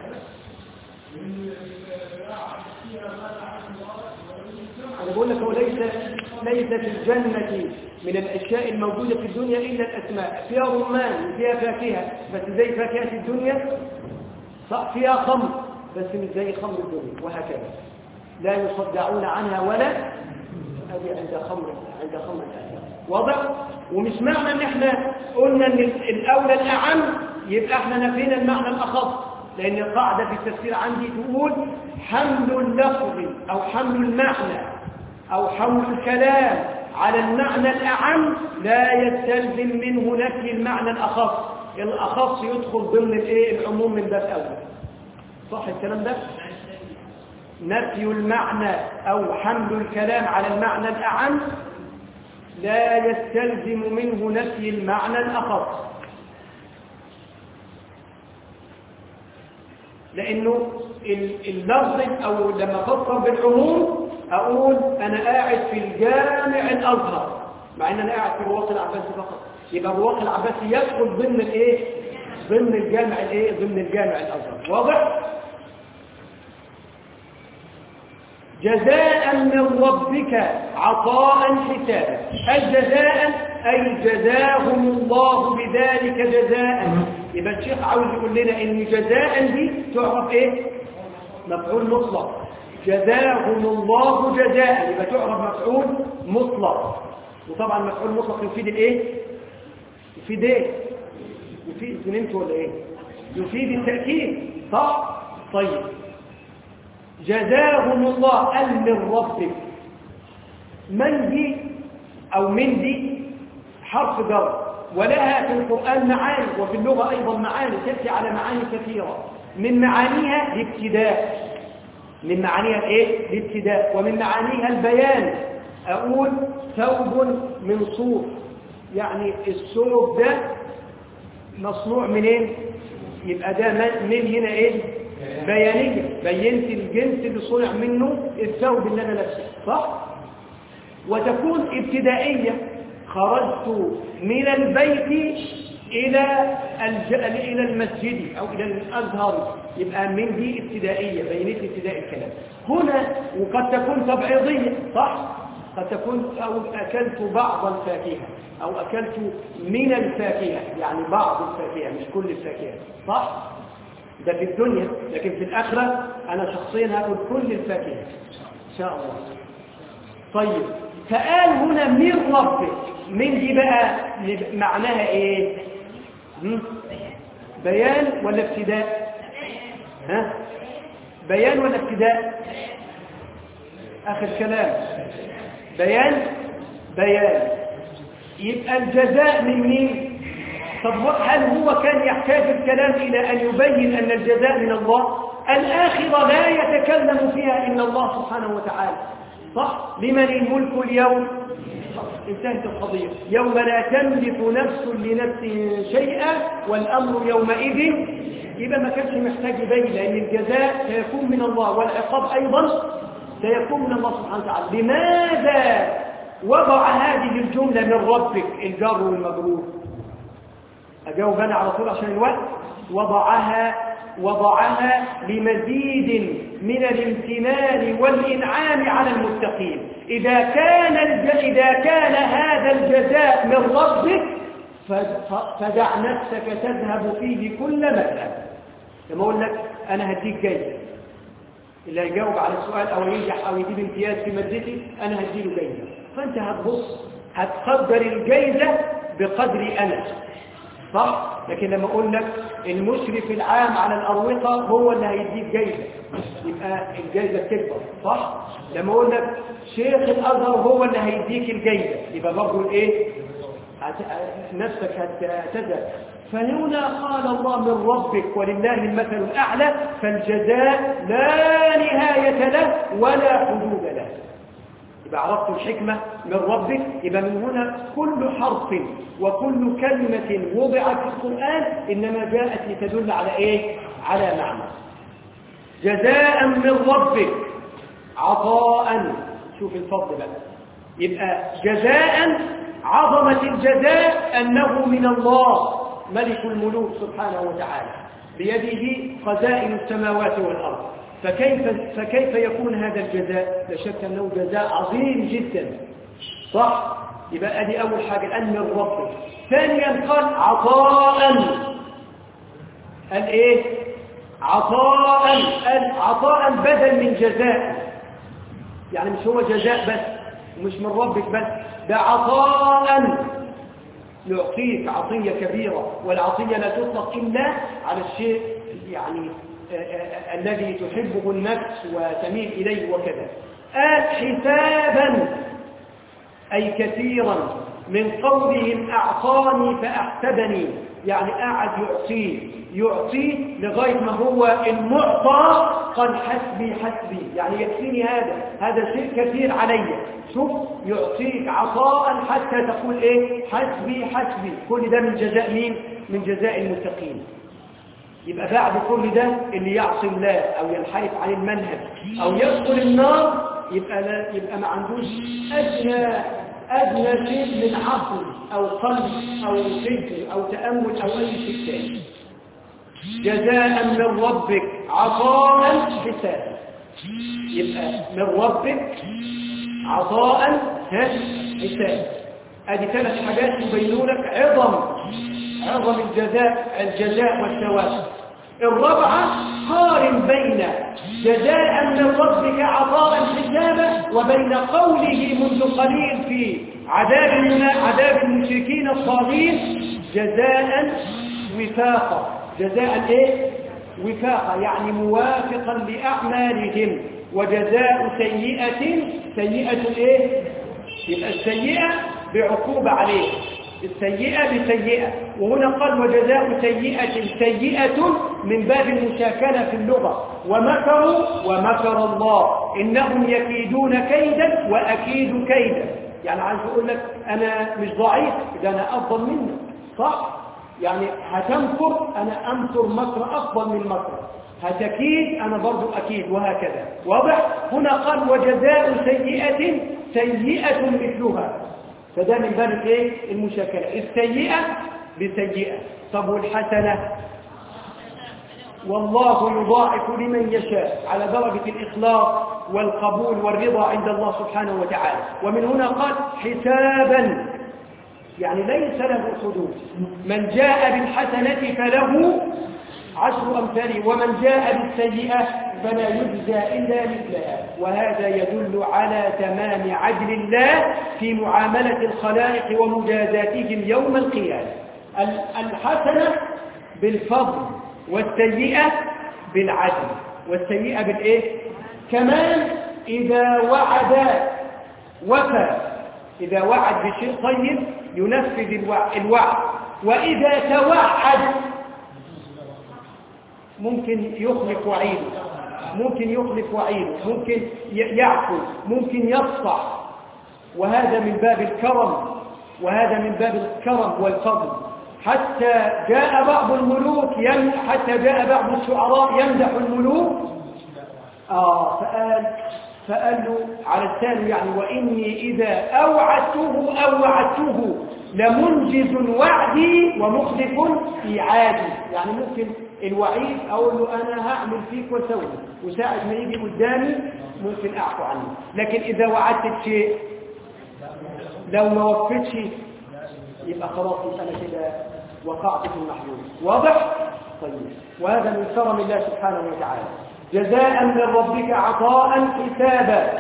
أنا بقول لك هو ليس ليس في الجنة من الأشياء الموجودة في الدنيا إلا الأسماء فيها رمان فيها فاكهة بس زي فاكهة الدنيا صح فيها خمر بس مش زي خمر الدنيا وهكذا لا يصدعون عنها ولا هذه عند خمر عند خمر الآخرة واضح ومش معنى ان احنا قلنا ان الاولى الاعم يبقى احنا نفينا المعنى الاخص لان القاعده في التفسير عندي تقول حمل اللفظ او حمل المعنى او حمل الكلام على المعنى الاعم لا يستلزم منه نفي المعنى الاخص الاخص يدخل ضمن الايه العموم من باب اول صح الكلام ده نفي المعنى او حمل الكلام على المعنى الاعم لا يستلزم منه نفي المعنى الأخص لأنه ال- اللفظ أو لما فصل بالعموم أقول أنا قاعد في الجامع الأزهر مع أن أنا قاعد في الرواق العباسي فقط يبقى الرواق العباسي يدخل ضمن الإيه؟ ضمن الجامع الإيه؟ ضمن الجامع الأزهر واضح؟ جزاء من ربك عطاء حسابا الجزاء أي جزاهم الله بذلك جزاء يبقى الشيخ عاوز يقول لنا ان جزاء دي تعرف ايه مفعول مطلق جزاهم الله جزاء يبقى تعرف مفعول مطلق وطبعا مفعول مطلق يفيد الايه يفيد ايه يفيد نمت ولا ايه يفيد التأكيد صح طيب جزاهم الله قال من ربك من دي أو من دي حرف جر ولها في القرآن معاني وفي اللغة أيضا معاني تأتي على معاني كثيرة من معانيها الابتداء من معانيها الايه الابتداء ومن معانيها البيان أقول ثوب من صوف يعني الثوب ده مصنوع منين يبقى ده من هنا ايه بيانية بينت الجنس اللي صنع منه الثوب اللي انا لابسه صح وتكون ابتدائية خرجت من البيت إلى الج... إلى المسجد أو إلى الأزهر يبقى من دي ابتدائية بينت ابتداء الكلام هنا وقد تكون تبعيضية صح قد تكون أو أكلت بعض الفاكهة أو أكلت من الفاكهة يعني بعض الفاكهة مش كل الفاكهة صح ده في الدنيا لكن في الآخرة أنا شخصيا هاكل كل الفاكهة إن شاء الله طيب فقال هنا من ربك من دي بقى معناها ايه بيان ولا ابتداء ها بيان ولا ابتداء اخر كلام بيان بيان يبقى الجزاء من مين طب هل هو كان يحتاج الكلام الى ان يبين ان الجزاء من الله الاخره لا يتكلم فيها الا الله سبحانه وتعالى صح لمن الملك اليوم انتهت القضية يوم لا تملك نفس لنفس شيئا والأمر يومئذ يبقى ما كانش محتاج يبين لأن الجزاء سيكون من الله والعقاب أيضا سيكون من الله سبحانه وتعالى لماذا وضع هذه الجملة من ربك الجار والمجرور أجاوب أنا على طول عشان الوقت وضعها وضعها لمزيد من الامتنان والإنعام على المتقين إذا كان الج... إذا كان هذا الجزاء من ربك فدع نفسك تذهب فيه كل مكان لما أقول لك أنا هديك جايزة اللي هيجاوب على السؤال أو ينجح أو يجيب امتياز في مادتي أنا هديله جايزة فأنت هتبص هتقدر الجايزة بقدر أنا صح لكن لما اقول لك المشرف العام على الأروقة هو اللي هيديك جايزة يبقى الجايزة بتكبر صح لما اقول لك شيخ الأزهر هو اللي هيديك الجايزة يبقى برضه الايه هت... نفسك هتذهب فهنا قال الله من ربك ولله المثل الأعلى فالجزاء لا نهاية له ولا حدود له يبقى عرفت الحكمة من ربك يبقى من هنا كل حرف وكل كلمة وضعت في القرآن إنما جاءت لتدل على إيه؟ على معنى جزاء من ربك عطاء شوف الفضل بقى يبقى جزاء عظمة الجزاء أنه من الله ملك الملوك سبحانه وتعالى بيده خزائن السماوات والأرض فكيف, فكيف يكون هذا الجزاء لا شك أنه جزاء عظيم جدا صح يبقى ادي أول حاجة الآن من ربك ثانيا قال عطاء قال إيه عطاء قال عطاء بدل من جزاء يعني مش هو جزاء بس ومش من ربك بس ده عطاء يعطيك عطية كبيرة والعطية لا تطلق إلا على الشيء يعني الذي تحبه النفس وتميل إليه وكذا آت حسابا أي كثيرا من قولهم أعطاني فأحسبني يعني قاعد يعطيه يعطيه لغاية ما هو المعطى قال حسبي حسبي يعني يكفيني هذا هذا شيء كثير علي شوف يعطيك عطاء حتى تقول ايه حسبي حسبي كل ده من جزاء مين من جزاء المتقين يبقى بعد كل ده اللي يعصي الله او ينحرف عن المنهج او يدخل النار يبقى لا يبقى ما عندوش ادنى ادنى شيء من عقل او قلب او فكر او تامل او اي شيء ثاني جزاء من ربك عطاء حسابا يبقى من ربك عطاء حسابا ادي ثلاث حاجات يبينوا لك عظم عظم الجزاء الجزاء والثواب الرابعة قارن بين جزاء من ربك عطاء حسابا وبين قوله منذ قليل في عذاب عذاب المشركين الصاغين جزاء وفاقا جزاء ايه وفاقا يعني موافقا لأعمالهم وجزاء سيئة سيئة إيه؟ يبقى السيئة بعقوبة عليه السيئة بسيئة وهنا قال وجزاء سيئة سيئة من باب المشاكلة في اللغة ومكروا ومكر الله إنهم يكيدون كيدا وأكيد كيدا يعني عايز أقول لك أنا مش ضعيف ده أنا أفضل منك صح؟ يعني هتمكر أنا أمكر مكر أفضل من مكر هتكيد أنا برضو أكيد وهكذا واضح؟ هنا قال وجزاء سيئة سيئة مثلها فده من باب الايه المشاكله السيئه بسيئه طب والحسنه والله يضاعف لمن يشاء على درجه الاخلاص والقبول والرضا عند الله سبحانه وتعالى ومن هنا قال حسابا يعني ليس له حدود من جاء بالحسنه فله عشر أمثاله ومن جاء بالسيئة فلا يجزى إلا مثلها وهذا يدل على تمام عدل الله في معاملة الخلائق ومجازاتهم يوم القيامة الحسنة بالفضل والسيئة بالعدل والسيئة بالإيه؟ كمان إذا وعد وفى إذا وعد بشيء طيب ينفذ الوعد وإذا توعد ممكن يخلف وعيده ممكن يخلف وعيده ممكن يعفو ممكن يصفع وهذا من باب الكرم وهذا من باب الكرم والفضل حتى جاء بعض الملوك يم حتى جاء بعض الشعراء يمدح الملوك آه فقال فقال له على الثاني يعني وإني إذا أوعدته أو وعدته لمنجز وعدي ومخلف في عادي يعني ممكن الوعيد أقول له أنا هعمل فيك وسوي وساعة ما يجي قدامي ممكن أعفو عنه لكن إذا وعدت بشيء لو ما وفيتش يبقى خلاص يبقى أنا كده وقعت في المحلول واضح؟ طيب وهذا من كرم الله سبحانه وتعالى جزاء من ربك عطاء حسابا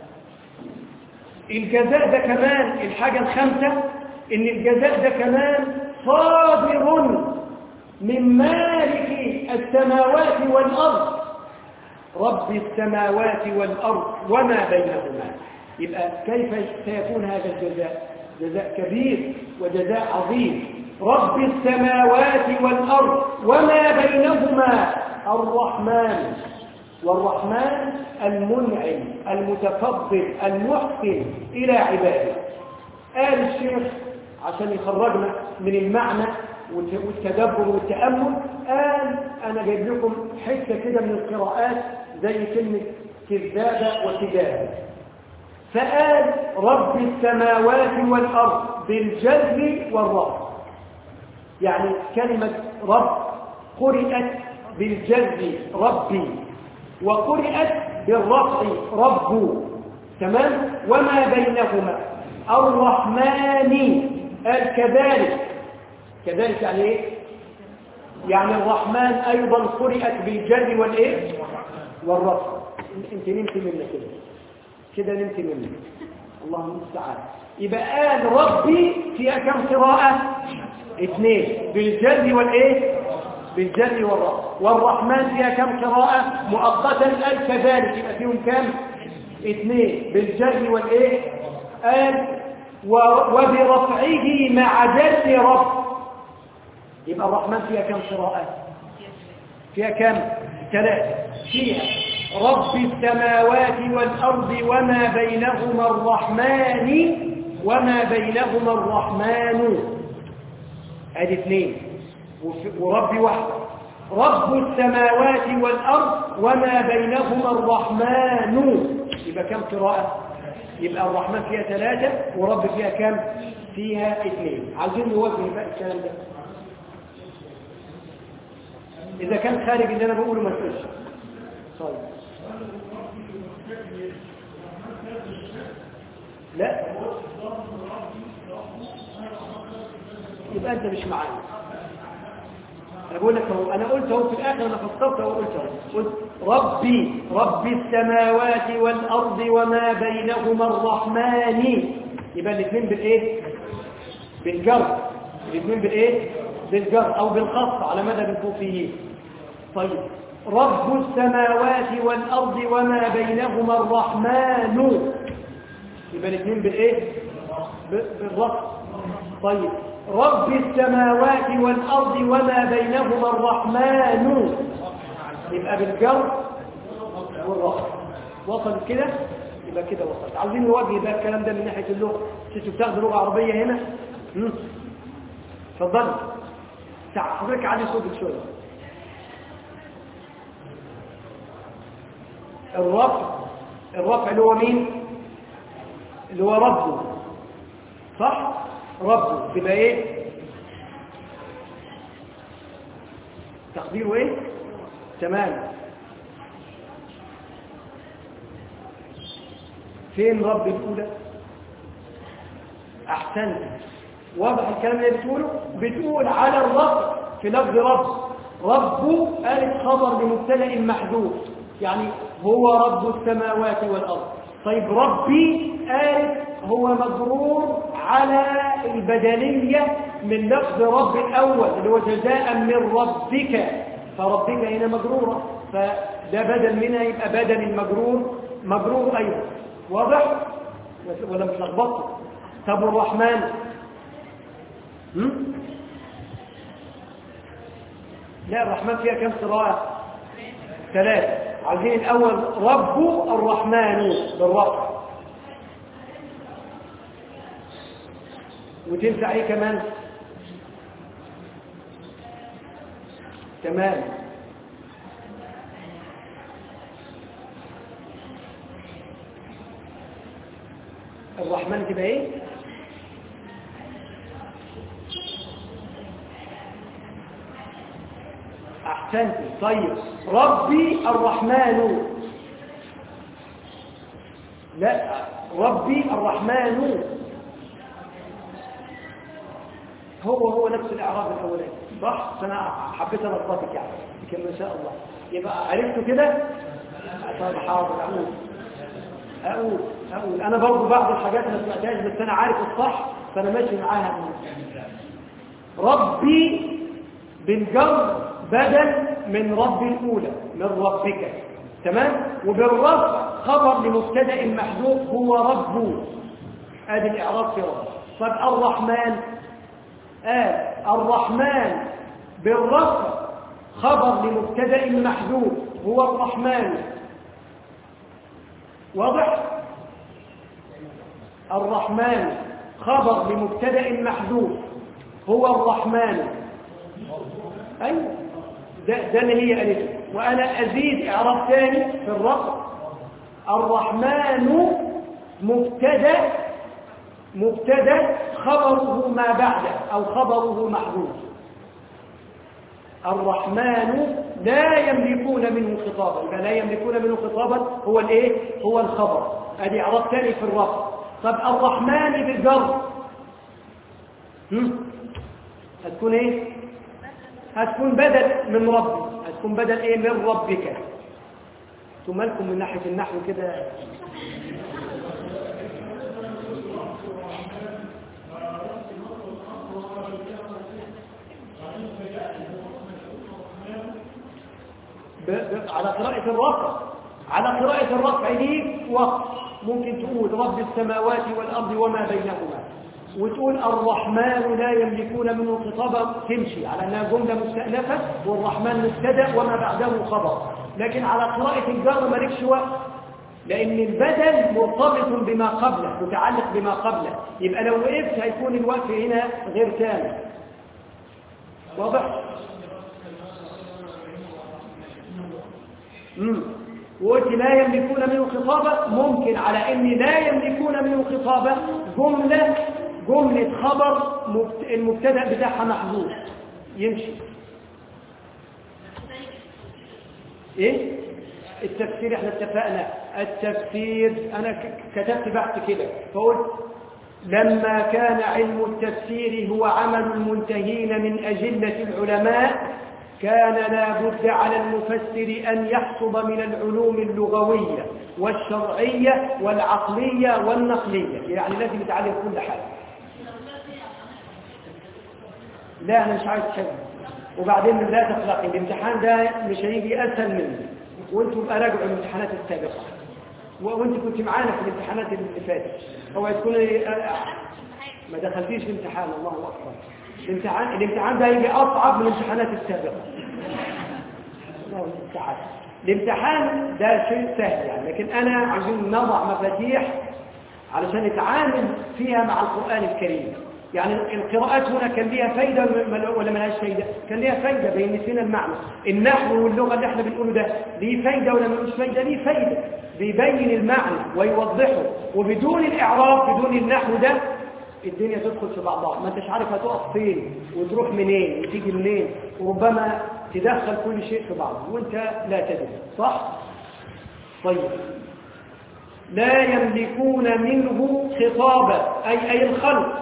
الجزاء ده كمان الحاجة الخامسة إن الجزاء ده كمان صادر من مالك السماوات والأرض رب السماوات والأرض وما بينهما يبقى كيف سيكون هذا الجزاء جزاء كبير وجزاء عظيم رب السماوات والأرض وما بينهما الرحمن والرحمن المنعم المتفضل المحسن إلى عباده قال الشيخ عشان يخرجنا من المعنى والتدبر والتأمل قال أنا جايب لكم حتة كده من القراءات زي كلمة كذابة وكذابة فقال رب السماوات والأرض بالجذب والرفع يعني كلمة رب قرئت بالجذب ربي وقرئت بالرفع رب تمام وما بينهما الرحمن قال كذلك كذلك يعني ايه يعني الرحمن ايضا قرئت بالجر والايه والرفع انت نمت منك كده كده نمت منك اللهم المستعان يبقى قال ربي فيها كم قراءه اثنين بالجر والايه بالجر والرفع والرحمن فيها كم قراءه مؤقتا قال كذلك يبقى فيهم كم اثنين بالجر والايه قال وبرفعه مع جر رفع يبقى الرحمن فيها كم قراءة فيها كم ثلاثة فيها رب السماوات والأرض وما بينهما الرحمن وما بينهما الرحمن ادي اثنين ورب واحد رب السماوات والأرض وما بينهما الرحمن يبقى كم قراءة يبقى الرحمن فيها ثلاثة ورب فيها كم فيها اثنين عايزين نوجه بقى الكلام ده إذا كان خارج اللي أنا بقوله ما تقولش طيب لا يبقى أنت مش معايا أنا بقول لك اهو أنا قلت اهو في الآخر أنا فسرت اهو قلت اهو قلت ربي رب السماوات والأرض وما بينهما الرحمن يبقى الاثنين بالإيه؟ بالجر الاثنين بالإيه؟ بالجر أو بالخط على مدى الكوفيين طيب رب السماوات والأرض وما بينهما الرحمن يبقى الاثنين بالايه ب- بالرفع طيب رب السماوات والأرض وما بينهما الرحمن يبقى بالجر والرفع وصل كده يبقى كده وصلت عاوزين نوجه بقى الكلام ده من ناحية اللغة انتوا بتاخدوا لغة عربية هنا مم. اتفضل تعال حضرتك علي صوتك شوية الرفع الرفع اللي هو مين اللي هو ربه صح ربه تبقى ايه تقديره ايه تمام فين رب الاولى احسنت واضح الكلام اللي بتقوله بتقول على الرفع في لفظ رب رب ألف خبر لمبتدا محذوف يعني هو رب السماوات والأرض طيب ربي ألف هو مجرور على البدلية من لفظ رب الأول اللي هو جزاء من ربك فربك هنا مجرورة فده بدل منها يبقى بدل المجرور مجرور أيضا واضح ولا مش لخبطت طب الرحمن هم؟ لا الرحمن فيها كم قراءة ثلاثة عايزين الأول رب الرحمن بالرفع وتنفع ايه كمان تمام الرحمن تبقى ايه احسنت طيب ربي الرحمن لا ربي الرحمن هو هو نفس الاعراب الاولاني صح انا حبيت الخبطك يعني لكن ما شاء الله يبقى عرفته كده طيب حاضر اقول اقول اقول انا برضه بعض الحاجات ما سمعتهاش بس انا عارف الصح فانا ماشي معاها ربي بالجر بدل من رب الاولى من ربك تمام وبالرفع خبر لمبتدا محذوف هو رب ادي الاعراب في رب طب الرحمن قال الرحمن بالرفع خبر لمبتدا محذوف هو الرحمن واضح الرحمن خبر لمبتدا محذوف هو الرحمن ايوه ده, ده اللي هي قالته وانا ازيد اعراب ثاني في الرفع الرحمن مبتدا مبتدا خبره ما بعده او خبره محذوف الرحمن لا يملكون منه خطابا يبقى لا يملكون منه خطابا هو الايه هو الخبر ادي اعراب ثاني في الرفع طب الرحمن بالجر هم؟ هتكون ايه هتكون بدل من ربي هتكون بدل ايه من ربك ثم لكم من ناحيه النحو كده ب... ب... على قراءة الرفع على قراءة الرفع دي وقت ممكن تقول رب السماوات والأرض وما بينهما وتقول الرحمن لا يملكون منه خطابا تمشي على أنها جملة مستأنفة والرحمن مبتدا وما بعده خبر لكن على قراءة الجر مالكش وقت لأن البدل مرتبط بما قبله متعلق بما قبله يبقى لو وقفت هيكون الوقف هنا غير تام واضح؟ امم وقلت لا يملكون منه خطابة ممكن على ان لا يملكون منه خطابة جملة جملة خبر مبت... المبتدا بتاعها محذوف يمشي ايه التفسير احنا اتفقنا التفسير انا ك- كتبت بحث كده فقلت لما كان علم التفسير هو عمل المنتهين من أجلة العلماء كان لا بد على المفسر أن يحصد من العلوم اللغوية والشرعية والعقلية والنقلية يعني لازم يتعلم كل حاجة لا أنا مش عايز حاجة وبعدين لا تقلقي الامتحان ده مش هيجي اسهل منه وانتوا بقى راجعوا الامتحانات السابقه و- وانت كنت معانا في الامتحانات اللي فاتت اوعي تكوني آه، ما دخلتيش الامتحان الله اكبر الامتحان الامتحان ده هيجي اصعب من الامتحانات السابقه الله المستعان الامتحان ده شيء سهل يعني لكن انا عايزين نضع مفاتيح علشان نتعامل فيها مع القرآن الكريم يعني القراءات هنا كان ليها فايدة ولا ما لهاش فايدة كان ليها فايدة بين فينا المعنى النحو واللغة اللي احنا بنقوله ده ليه فايدة ولا ملوش فايدة ليه فايدة بيبين المعنى ويوضحه وبدون الإعراب بدون النحو ده الدنيا تدخل في بعضها ما انتش عارف هتقف فين وتروح منين وتيجي منين وربما تدخل كل شيء في بعضه وانت لا تدري صح طيب لا يملكون منه خطابا أي أي الخلق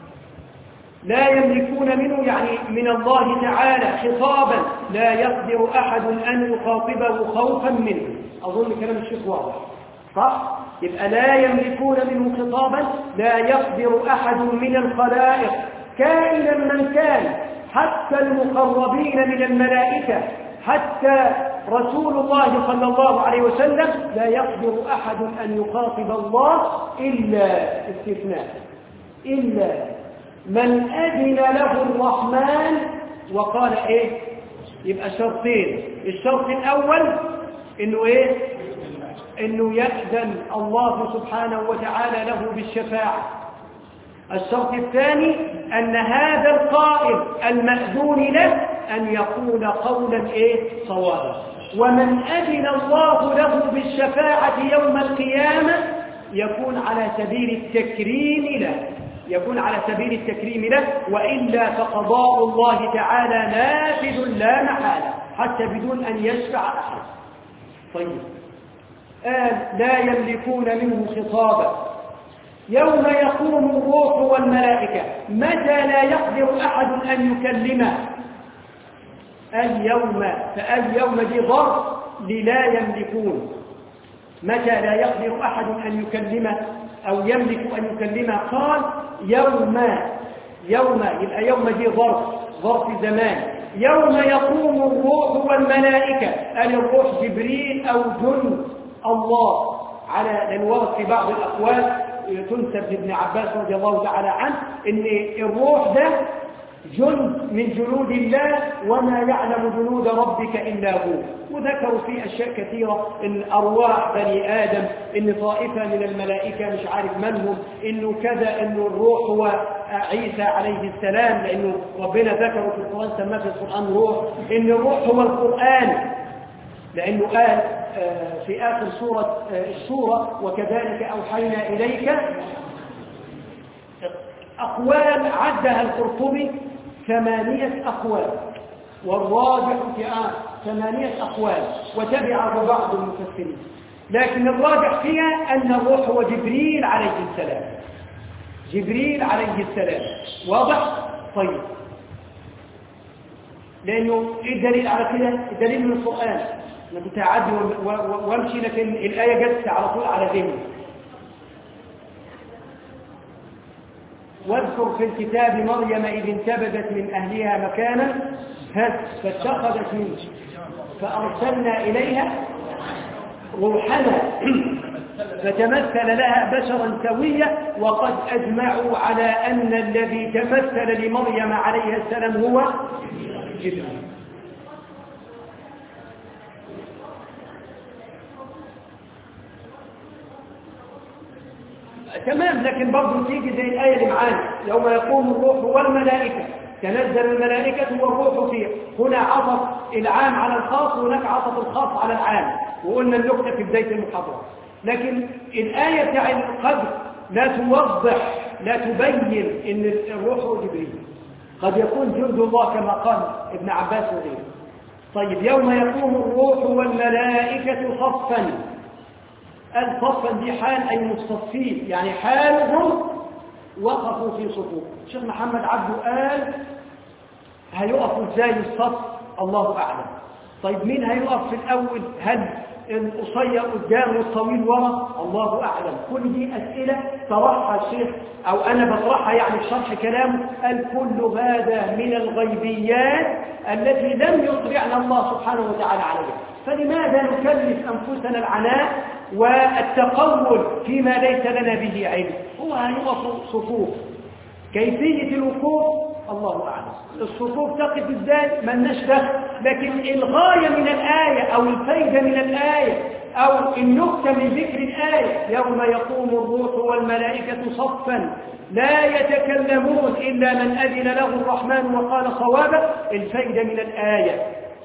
لا يملكون منه يعني من الله تعالى خطابا لا يقدر أحد أن يخاطبه خوفا منه أظن كلام الشيخ واضح صح؟ يبقى لا يملكون منه خطابا لا يقدر أحد من الخلائق كائنا من كان حتى المقربين من الملائكة حتى رسول الله صلى الله عليه وسلم لا يقدر أحد أن يخاطب الله إلا استثناء إلا من أذن له الرحمن وقال إيه يبقى شرطين الشرط الأول إنه إيه إنه يأذن الله سبحانه وتعالى له بالشفاعة الشرط الثاني أن هذا القائل المأذون له أن يقول قولا إيه صوابا ومن أذن الله له بالشفاعة يوم القيامة يكون على سبيل التكريم له يكون على سبيل التكريم له وإلا فقضاء الله تعالى نافذ لا محالة حتى بدون أن يشفع أحد طيب قال لا يملكون منه خطابا يوم يقوم الروح والملائكة متى لا يقدر أحد أن يكلمه اليوم فاليوم دي ظرف للا يملكون متى لا يقدر أحد أن يكلمه أو يملك أن يكلمه قال يوم يوم يبقى يوم دي ظرف ظرف زمان يوم يقوم الروح والملائكة قال الروح جبريل أو جند الله على لأن ورد في بعض الأقوال تنسب لابن عباس رضي الله تعالى عنه ان الروح ده جند من جنود الله وما يعلم جنود ربك إلا هو وذكروا فيه أشياء كثيرة إن أرواح بني آدم إن طائفة من الملائكة مش عارف من هم إنه كذا إنه الروح هو عيسى عليه السلام لأنه ربنا ذكره في القرآن سماه في القرآن روح إن الروح هو القرآن لأنه قال في آخر سورة السورة وكذلك أوحينا إليك أقوال عدها القرطبي ثمانية أقوال والراجح في آه ثمانية أقوال وتبعه بعض المفسرين لكن الراجح فيها أن الروح هو جبريل عليه السلام جبريل عليه السلام واضح؟ طيب لأنه إيه الدليل على كده؟ الدليل من القرآن أنا كنت أعدي وامشي لكن الآية جت على طول على ذهني واذكر في الكتاب مريم إذ انتبذت من أهلها مكانا فاتخذت منه فأرسلنا إليها روحنا فتمثل لها بشرا سويا وقد أجمعوا على أن الذي تمثل لمريم عليها السلام هو جبريل تمام لكن برضه تيجي زي الآية اللي معانا يوم يقوم الروح والملائكة تنزل الملائكة والروح فيه هنا عطف العام على الخاص وهناك عطف الخاص على العام وقلنا النكتة في بداية المحاضرة لكن الآية بتاع القدر لا توضح لا تبين ان الروح هو جبريل قد يكون جند الله كما قال ابن عباس وغيره طيب يوم يقوم الروح والملائكة صفا الصفا دي حال أي مصطفين يعني حالهم وقفوا في صفوف الشيخ محمد عبده قال هيقفوا ازاي الصف الله أعلم طيب مين هيقف في الأول هل القصير قدام والطويل ورا الله أعلم كل دي أسئلة طرحها الشيخ أو أنا بطرحها يعني في شرح كلامه قال كل هذا من الغيبيات التي لم يطلعنا الله سبحانه وتعالى عليها فلماذا نكلف أنفسنا العناء والتقول فيما ليس لنا به علم هو هيقف صفوف كيفية الوقوف الله أعلم الصفوف تقف ازاي ما لناش دخل لكن الغاية من الآية أو الفايدة من الآية أو النكتة من ذكر الآية يوم يقوم الروح والملائكة صفا لا يتكلمون إلا من أذن له الرحمن وقال صوابا الفايدة من الآية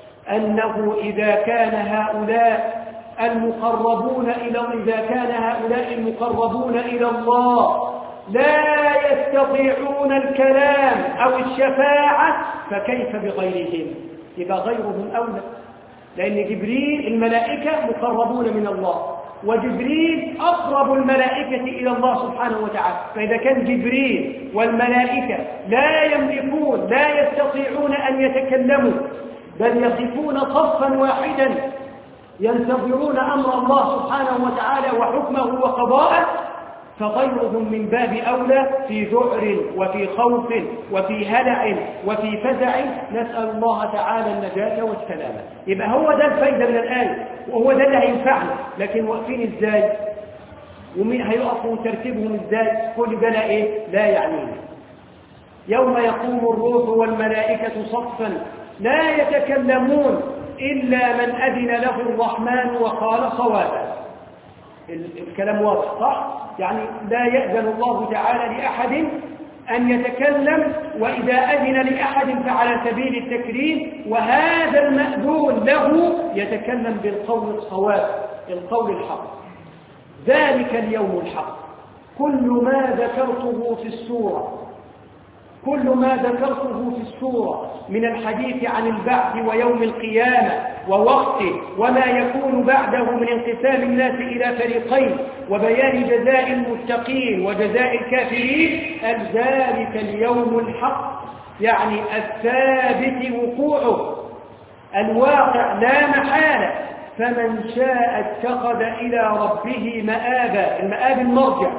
أنه إذا كان هؤلاء المقربون إلى إذا كان هؤلاء المقربون إلى الله لا يستطيعون الكلام أو الشفاعة فكيف بغيرهم يبقى غيرهم أولى لأن جبريل الملائكة مقربون من الله وجبريل أقرب الملائكة إلى الله سبحانه وتعالى فإذا كان جبريل والملائكة لا يملكون لا يستطيعون أن يتكلموا بل يقفون صفا واحدا ينتظرون أمر الله سبحانه وتعالى وحكمه وقضاءه فغيرهم من باب أولى في ذعر وفي خوف وفي هلع وفي فزع نسأل الله تعالى النجاة والسلامة يبقى هو ده الفايدة من الآية وهو ده اللي هينفعنا لكن واقفين ازاي ومين هيقفوا وترتيبهم ازاي كل ده لا ايه لا يعنينا يوم يقوم الروح والملائكة صفا لا يتكلمون إلا من أذن له الرحمن وقال صوابا الكلام واضح صح؟ يعني لا يأذن الله تعالى لأحد أن يتكلم وإذا أذن لأحد فعلى سبيل التكريم وهذا المأذون له يتكلم بالقول الصواب القول الحق ذلك اليوم الحق كل ما ذكرته في السورة كل ما ذكرته في السورة من الحديث عن البعث ويوم القيامة ووقته وما يكون بعده من انقسام الناس إلى فريقين وبيان جزاء المتقين وجزاء الكافرين ذلك اليوم الحق يعني الثابت وقوعه الواقع لا محالة فمن شاء اتخذ إلى ربه مآبا المآب المرجع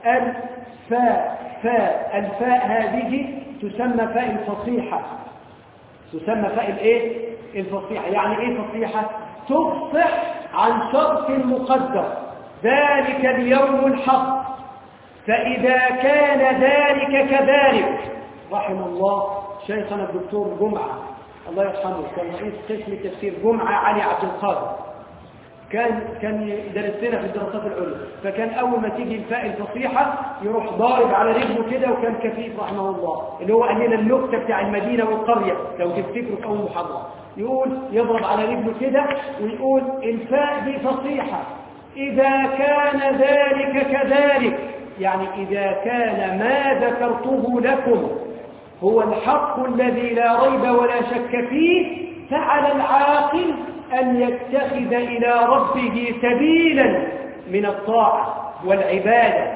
الفاء فاء الفاء هذه تسمى فاء الفصيحة تسمى فاء الايه الفصيحة يعني ايه فصيحة تفصح عن شرط مقدر ذلك اليوم الحق فإذا كان ذلك كذلك رحم الله شيخنا الدكتور جمعة الله يرحمه كان رئيس قسم تفسير جمعة علي عبد القادر كان كان يدرس لنا في الدراسات العليا فكان اول ما تيجي الفاء الفصيحه يروح ضارب على رجله كده وكان كفيف رحمه الله اللي هو قال لنا النكته بتاع المدينه والقريه لو تفتكروا في اول محاضره يقول يضرب على رجله كده ويقول الفاء دي فصيحه اذا كان ذلك كذلك يعني اذا كان ما ذكرته لكم هو الحق الذي لا ريب ولا شك فيه فعلى العاقل أن يتخذ إلى ربه سبيلا من الطاعة والعبادة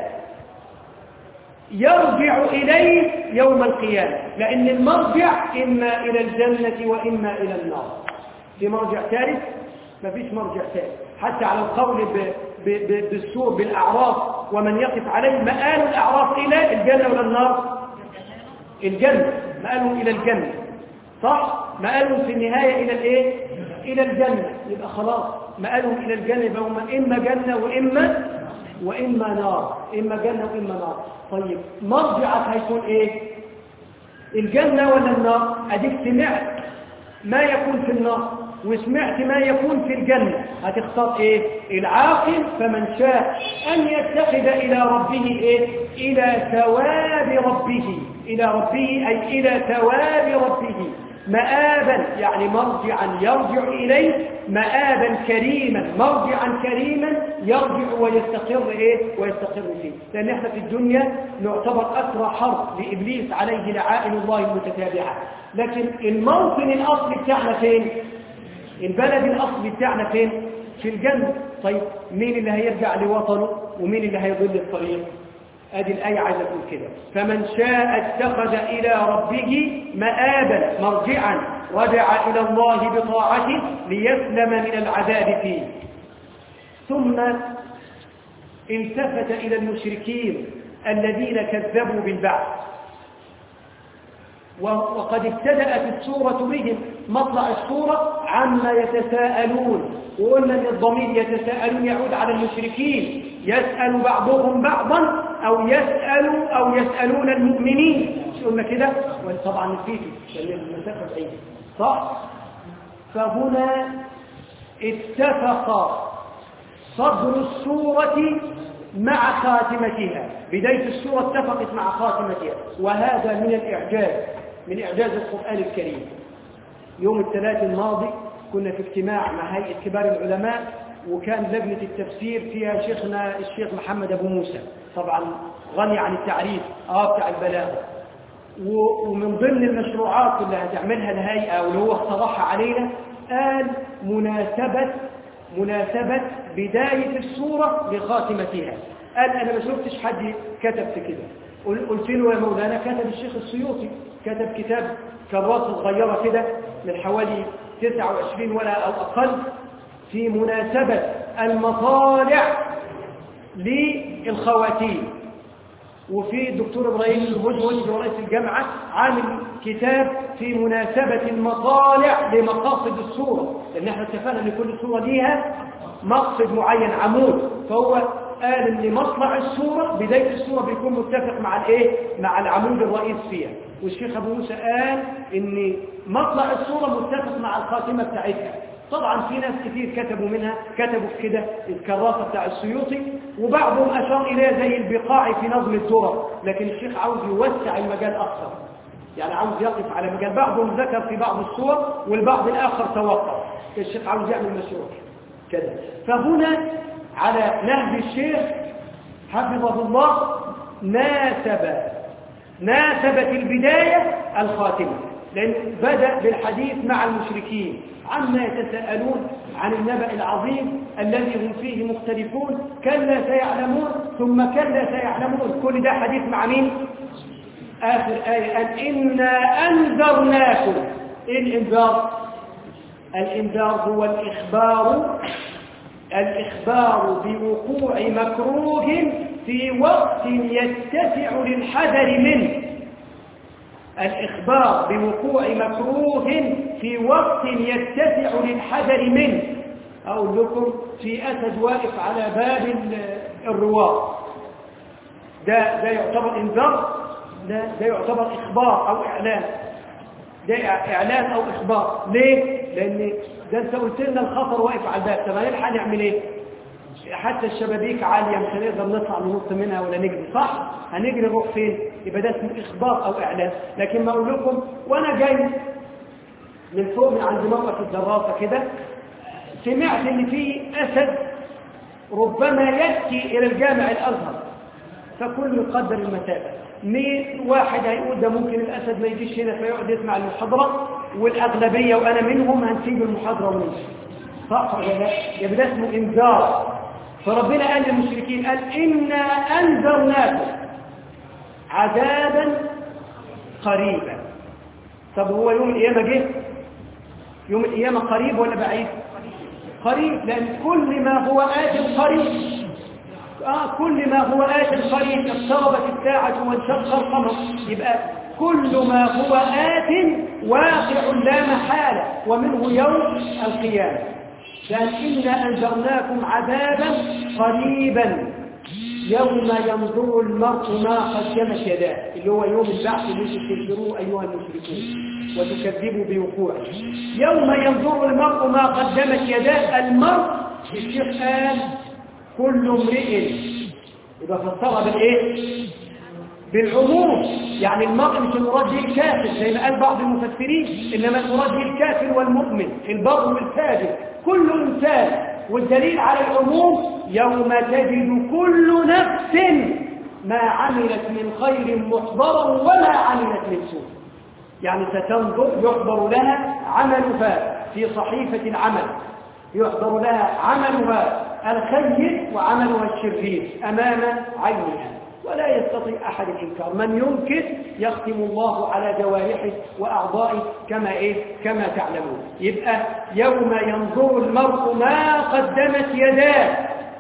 يرجع إليه يوم القيامة لأن المرجع إما إلى الجنة وإما إلى النار في مرجع ثالث ما فيش مرجع ثالث حتى على القول ب... ب... ب... بالسور بالأعراف ومن يقف عليه مآل الأعراف إلى الجنة ولا النار الجنة مآلهم إلى الجنة صح مآلهم في النهاية إلى الإيه إلى الجنة يبقى خلاص مآلهم إلى الجنة يبقى هم إما جنة وإما وإما نار إما جنة وإما نار طيب مرجعك هيكون إيه الجنة ولا النار أديك سمعت ما يكون في النار وسمعت ما يكون في الجنة هتختار إيه العاقل فمن شاء أن يتخذ إلى ربه إيه إلى ثواب ربه إلى ربه أي إلى ثواب ربه مآبا يعني مرجعا يرجع إليه مآبا كريما مرجعا كريما يرجع ويستقر إيه ويستقر فيه لأن احنا في الدنيا نعتبر أسرى حرب لإبليس عليه لعائن الله المتتابعة لكن الموطن الأصلي بتاعنا فين البلد الأصلي بتاعنا فين في الجنة طيب مين اللي هيرجع لوطنه ومين اللي هيضل الطريق ادي الآية عايزة تقول كده فمن شاء اتخذ إلى ربه مآبا مرجعا رجع إلى الله بطاعته ليسلم من العذاب فيه ثم التفت إلى المشركين الذين كذبوا بالبعث وقد ابتدأت السورة بهم مطلع السورة عما يتساءلون وقلنا ان الضمير يتساءلون يعود على المشركين يسأل بعضهم بعضا أو يسأل أو يسألون المؤمنين مش قلنا كده طبعا نسيته لأن المسافة بعيدة صح فهنا اتفق صدر السورة مع خاتمتها بداية السورة اتفقت مع خاتمتها وهذا من الإعجاز من إعجاز القرآن الكريم يوم الثلاث الماضي كنا في اجتماع مع هيئة كبار العلماء وكان لجنة التفسير فيها شيخنا الشيخ محمد أبو موسى طبعا غني عن التعريف اه بتاع البلاغة ومن ضمن المشروعات اللي هتعملها الهيئة واللي هو اقترحها علينا قال مناسبة مناسبة بداية السورة لخاتمتها قال أنا ما شفتش حد كتب في كده قلت له يا مولانا كتب الشيخ السيوطي كتب كتاب كراسة صغيرة كده من حوالي 29 ولا أو أقل في مناسبة المطالع للخواتيم وفي الدكتور إبراهيم الهدهد رئيس الجامعة عامل كتاب في مناسبة المطالع لمقاصد السورة لأن احنا اتفقنا أن كل سورة ليها مقصد معين عمود فهو قال ان مطلع السورة بداية السورة بيكون متفق مع الايه مع العمود الرئيس فيها والشيخ ابو موسى قال ان مطلع السورة متفق مع الخاتمة بتاعتها طبعا في ناس كتير كتبوا منها كتبوا في كده الكراسة بتاع السيوطي وبعضهم أشار إليها زي البقاع في نظم الدرر لكن الشيخ عاوز يوسع المجال أكثر يعني عاوز يقف على مجال بعضهم ذكر في بعض الصور والبعض الآخر توقف الشيخ عاوز يعمل مشروع كده فهنا على نهج الشيخ حفظه الله ناسب ناسبت البداية الخاتمة لأن بدأ بالحديث مع المشركين عما يتساءلون عن النبأ العظيم الذي هم فيه مختلفون كلا سيعلمون ثم كلا سيعلمون كل ده حديث مع مين آخر آية قال إنا أنذرناكم إيه الإنذار الإنذار هو الإخبار الإخبار بوقوع مكروه في وقت يتسع للحذر منه الإخبار بوقوع مكروه في وقت يتسع للحذر منه أقول لكم في أسد واقف على باب الرواق ده, ده يعتبر إنذار ده, ده يعتبر إخبار أو إعلان ده إعلان أو إخبار ليه؟ لأن ده أنت قلت لنا الخطر واقف على الباب طب هنلحق نعمل إيه؟ حتى الشبابيك عالية مش هنقدر نطلع ننط منها ولا نجري صح؟ هنجري نروح فين؟ يبقى ده اسمه إخبار أو إعلان لكن ما أقول لكم وأنا جاي من فوق من عند موقف الدراسة كده سمعت إن في أسد ربما يأتي إلى الجامع الأزهر فكل يقدر المسافة مين واحد هيقول ده ممكن الأسد ما يجيش هنا فيقعد يسمع المحاضرة والأغلبية وأنا منهم هنسيب المحاضرة ونمشي صح ولا لا؟ يبقى ده اسمه إنذار فربنا قال للمشركين قال إنا أنذرناكم عذابا قريبا طب هو يوم القيامة جه يوم القيامة قريب ولا بعيد قريب لأن كل ما هو آت قريب آه كل ما هو آت قريب اقتربت الساعة وانشق القمر يبقى كل ما هو آت واقع لا محالة ومنه يوم القيامة قال إنا أنذرناكم عذابا قريبا يوم ينظر المرء ما قدمت يداه اللي هو يوم البعث الذي تنذروه أيها المشركون وتكذبوا بوقوعه يوم ينظر المرء ما قدمت يداه المرء الشيخ قال كل امرئ يبقى فسرها بالايه بالعموم يعني المرء مش المراد به الكافر زي ما قال بعض المفسرين انما المراد به الكافر والمؤمن البر والفاجر كل انسان والدليل على العموم يوم تجد كل نفس ما عملت من خير محضرا وما عملت من سوء يعني ستنظر يحضر لها عملها في صحيفة العمل يحضر لها عملها الخير وعملها الشرير أمام عينها ولا يستطيع أحد الإنكار من ينكر يختم الله على جوارحه وأعضائه كما إيه كما تعلمون يبقى يوم ينظر المرء ما قدمت يداه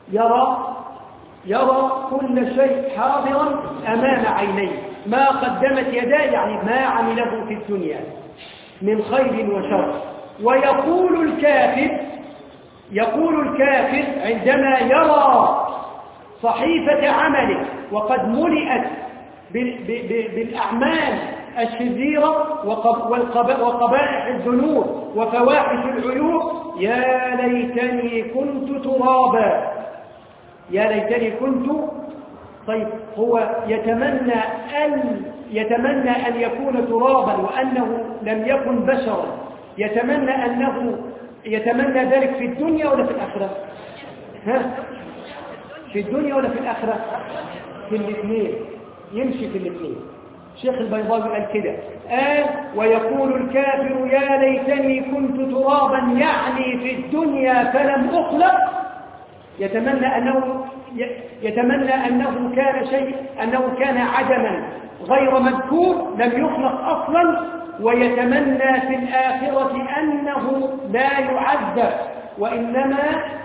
يرى يرى كل شيء حاضرا أمام عينيه ما قدمت يداه يعني ما عمله في الدنيا من خير وشر ويقول الكافر يقول الكافر عندما يرى صحيفة عمله وقد ملئت بال- ب- ب- بالأعمال الشريرة وقب- والقب- وقبائح الذنوب وفواحش العيوب يا ليتني كنت ترابا يا ليتني كنت طيب هو يتمنى أن يتمنى أن يكون ترابا وأنه لم يكن بشرا يتمنى أنه يتمنى ذلك في الدنيا ولا في الآخرة ها في الدنيا ولا في الآخرة في الاثنين يمشي في الاثنين شيخ البيضاوي قال كده قال ويقول الكافر يا ليتني كنت ترابا يعني في الدنيا فلم أخلق يتمنى أنه يتمنى أنه كان شيء أنه كان عدما غير مذكور لم يخلق أصلا ويتمنى في الآخرة أنه لا يعذب وإنما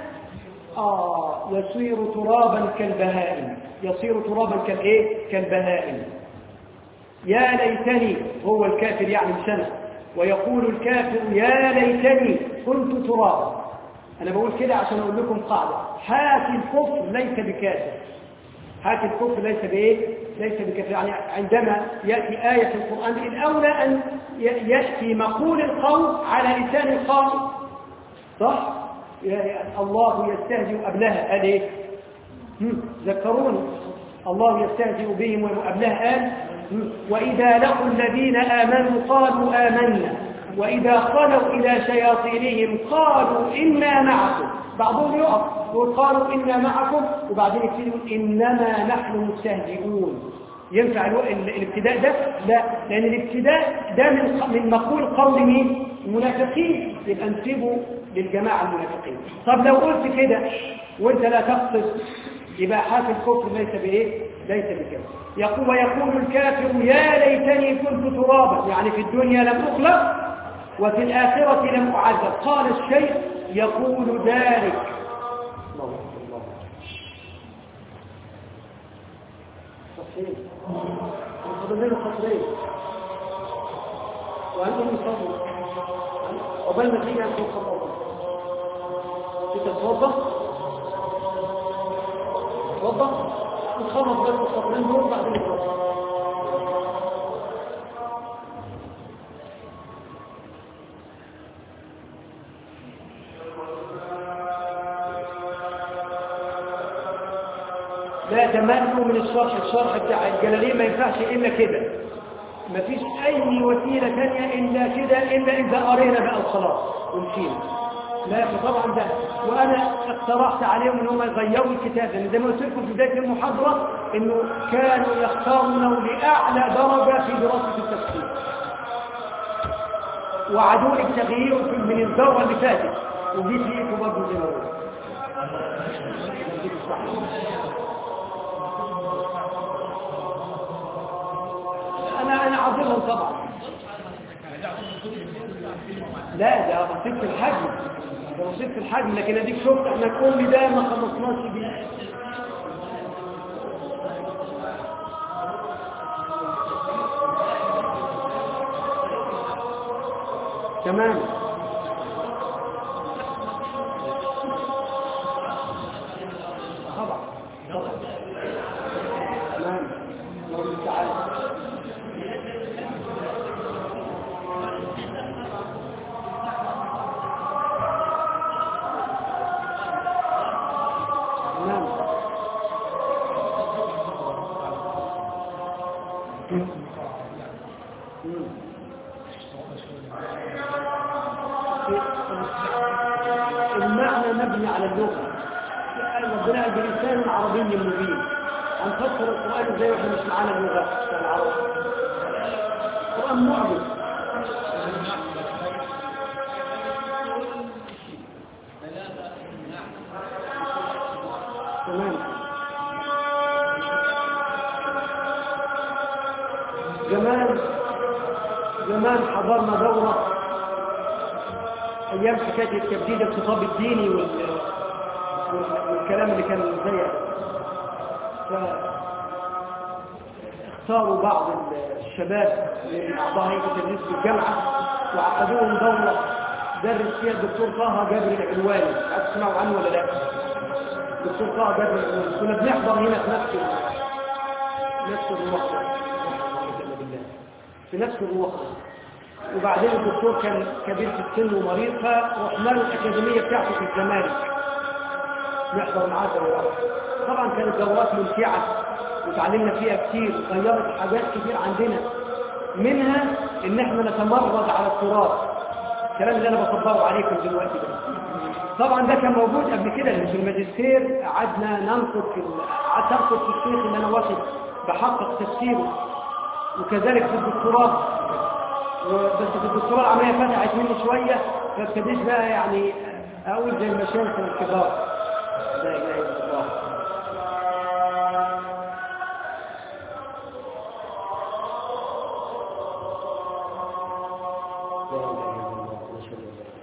آه يصير ترابا كالبهائم يصير ترابا كالإيه؟ كالبهائم يا ليتني هو الكافر يعني سنة ويقول الكافر يا ليتني كنت ترابا أنا بقول كده عشان أقول لكم قاعدة حاكي الكفر ليس بكافر حاكي الكفر ليس بإيه؟ ليس بكافر يعني عندما يأتي آية في القرآن الأولى أن ي- يأتي مقول القول على لسان القائل صح؟ يا- الله يستهزئ قبلها قال إيه؟ هم، ذكروني الله يستهزئ بهم وقبلها قال هم، وإذا لقوا الذين آمنوا قالوا آمنا وإذا خلوا إلى شياطينهم قالوا إنا معكم بعضهم يقف يقول قالوا إنا معكم وبعدين يقول إنما نحن مستهزئون ينفع الو- ال- الابتداء ده؟ لا لأن الابتداء ده من من مقول قول مين؟ المنافقين يبقى انسبوا للجماعة المنافقين طب لو قلت كده وانت لا تقصد يبقى حاف الكفر ليس بإيه؟ ليس بكذا يقول ويقول الكافر يا ليتني كنت ترابا يعني في الدنيا لم أخلق وفي الآخرة لم أعذب قال الشيخ يقول ذلك الله أكبر، الله أكبر. صحيح فضل له خطرين وأنتم يصبروا عقبال ما تيجي أنتم تخبطوا تتوضا تتوضا تخلص بس الخطرين دول بعدين تتوضا لا تمنوا من الشرح الشرح بتاع الجلالين ما ينفعش إلا كده ما فيش أي وسيلة تانية إلا كده إلا إذا قرينا بقى الخلاص ومشينا لا فطبعا ده وأنا اقترحت عليهم إن هم يغيروا الكتاب لأن زي ما قلت لكم في بداية المحاضرة إنه كانوا يختارونه لأعلى درجة في دراسة التفسير وعدوني بتغييره في- من الدورة اللي فاتت وجيت لقيته برضه زي ما هو انا انا عاذرهم طبعا لا ده بسيط في الحجم ده بسيط في الحجم لكن اديك شفت احنا كل ده ما خلصناش بيه تمام طبعا طبعا تمام الله تعالى نعم المعنى مبني على اللغة ربنا قال بلسان عربي مبين هنفسر القرآن ازاي واحنا مش معانا اللغة بتاع العرب القرآن معجز تمام زمان زمان حضرنا دورة أيام حكاية التبديل الخطاب الديني وال- وال- الكلام اللي كان زي اختاروا بعض الشباب من اعضاء هيئه التدريس في الجامعه وعقدوهم دوره درس فيها الدكتور طه جابر العلواني عايز تسمعوا عنه ولا لا؟ الدكتور طه جابر العلواني كنا بنحضر هنا في نفس نفس الوقت في نفس الوقت وبعدين الدكتور كان كبير في السن ومريض فرحنا له الاكاديميه بتاعته في الزمالك نحضر معاه دورات طبعا كانت دورات ممتعه وتعلمنا فيها كتير غيرت حاجات كتير عندنا منها ان احنا نتمرد على التراث الكلام اللي انا بطبقه عليكم دلوقتي ده طبعا ده كان موجود قبل كده لان في الماجستير قعدنا ننقد في قعدت انقد في الشيخ اللي انا واخد بحقق تفسيره وكذلك في الدكتوراه بس في الدكتوراه العمليه فتحت مني شويه فابتديت بقى يعني اقول زي المشايخ الكبار لا اله الا الله لا اله الا الله نشهد ان لا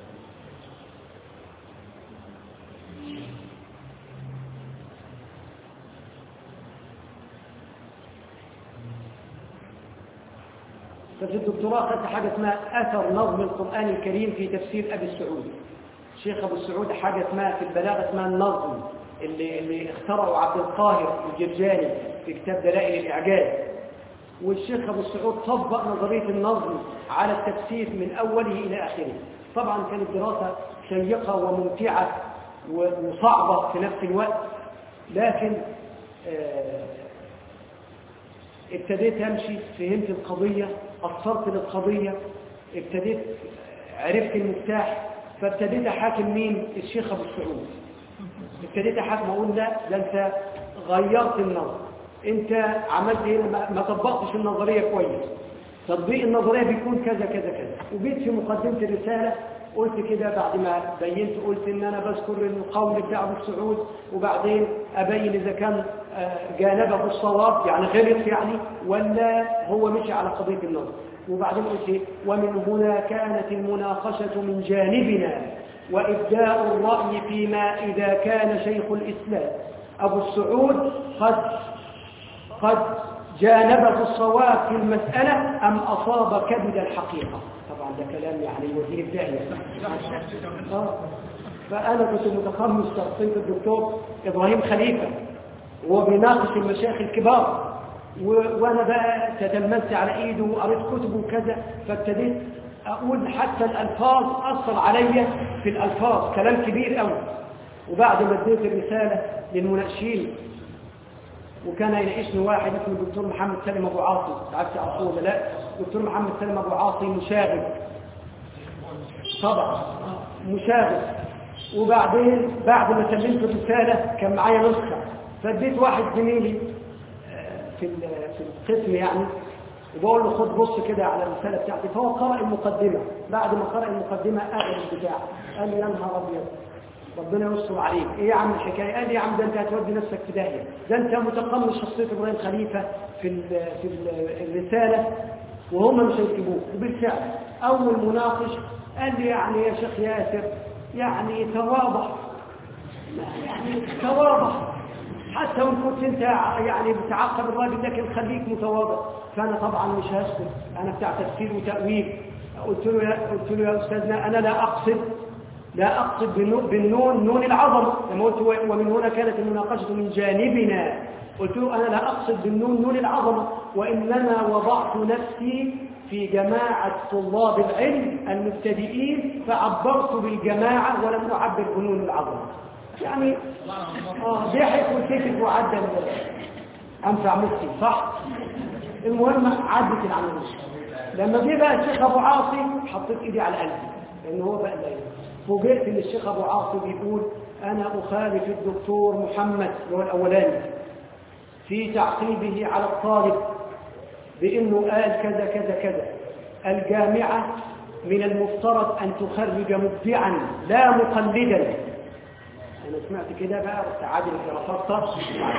ففي الدكتوراه خدت حاجة اسمها أثر نظم القرآن الكريم في تفسير أبي السعود الشيخ أبو السعود حاجة اسمها في البلاغة اسمها النظم اللي, اللي اخترعه عبد القاهر الجرجاني في كتاب دلائل الإعجاز والشيخ أبو السعود طبق نظرية النظم على التفسير من أوله إلى آخره طبعا كانت دراسة شيقة وممتعة وصعبة في نفس الوقت لكن آه ابتديت امشي فهمت القضية اثرت للقضية ابتديت عرفت المفتاح فابتديت احاكم مين الشيخ ابو السعود ابتديت احاكم اقول لا ده انت غيرت النظر انت عملت ايه ما ما طبقتش النظرية كويس تطبيق النظرية بيكون كذا كذا كذا وجيت في مقدمة الرسالة قلت كده بعد ما بينت قلت ان انا بذكر القول بتاع ابو السعود وبعدين ابين اذا كان جانبه الصواب يعني غلط يعني ولا هو مشي على قضية النظر وبعدين قلت إيه؟ ومن هنا كانت المناقشة من جانبنا وإبداء الرأي فيما إذا كان شيخ الإسلام أبو السعود قد قد جانبه الصواب في المسألة أم أصاب كبد الحقيقة طبعا ده كلام يعني وزير الداعية آه. فأنا كنت متقمص شخصية الدكتور إبراهيم خليفة وهو بيناقش المشايخ الكبار و... وانا بقى تتلمذت على ايده وقريت كتبه وكذا فابتديت اقول حتى الالفاظ اثر عليا في الالفاظ كلام كبير قوي وبعد ما اديت الرساله للمناقشين وكان يناقشني واحد اسمه الدكتور محمد سالم ابو عاصي عارف تعرفوه ولا لا الدكتور محمد سالم ابو عاصي مشاغب طبعا مشاغب وبعدين بعد ما سلمت الرساله كان معايا نسخه فاديت واحد زميلي في في القسم يعني وبقول له خد بص كده على الرساله بتاعتي فهو قرأ المقدمه بعد ما قرأ المقدمه قال البتاع قال لي يا نهار ابيض ربنا يستر عليك ايه يا عم الحكايه قال لي يا عم ده انت هتودي نفسك في داهيه ده انت متقمص شخصيه ابراهيم خليفه في ال في ال الرساله وهم مش هيكتبوه وبالفعل اول مناقش قال لي يعني يا شيخ ياسر يعني تواضع يعني تواضع حتى وان كنت انت يعني بتعاقب الراجل لكن خليك متواضع فانا طبعا مش هسكت انا بتاع تفسير وتاويل قلت له يا قلت له يا استاذنا انا لا اقصد لا اقصد بالنون, بالنون نون العظمه لما قلت ومن هنا كانت المناقشه من جانبنا قلت له انا لا اقصد بالنون نون العظمه وانما وضعت نفسي في جماعه طلاب العلم المبتدئين فعبرت بالجماعه ولم اعبر بنون العظمه يعني اه ضحك وسكت وعدى انفع مفتي صح المهم عدت العمليه لما جه بقى الشيخ ابو عاصي حطيت ايدي على قلبي لان هو بقى اللي فوجئت ان الشيخ ابو عاصي بيقول انا اخالف الدكتور محمد اللي هو الاولاني في تعقيبه على الطالب بانه قال كذا كذا كذا الجامعه من المفترض ان تخرج مبدعا لا مقلدا انا سمعت كده بقى رحت عادل الدراسات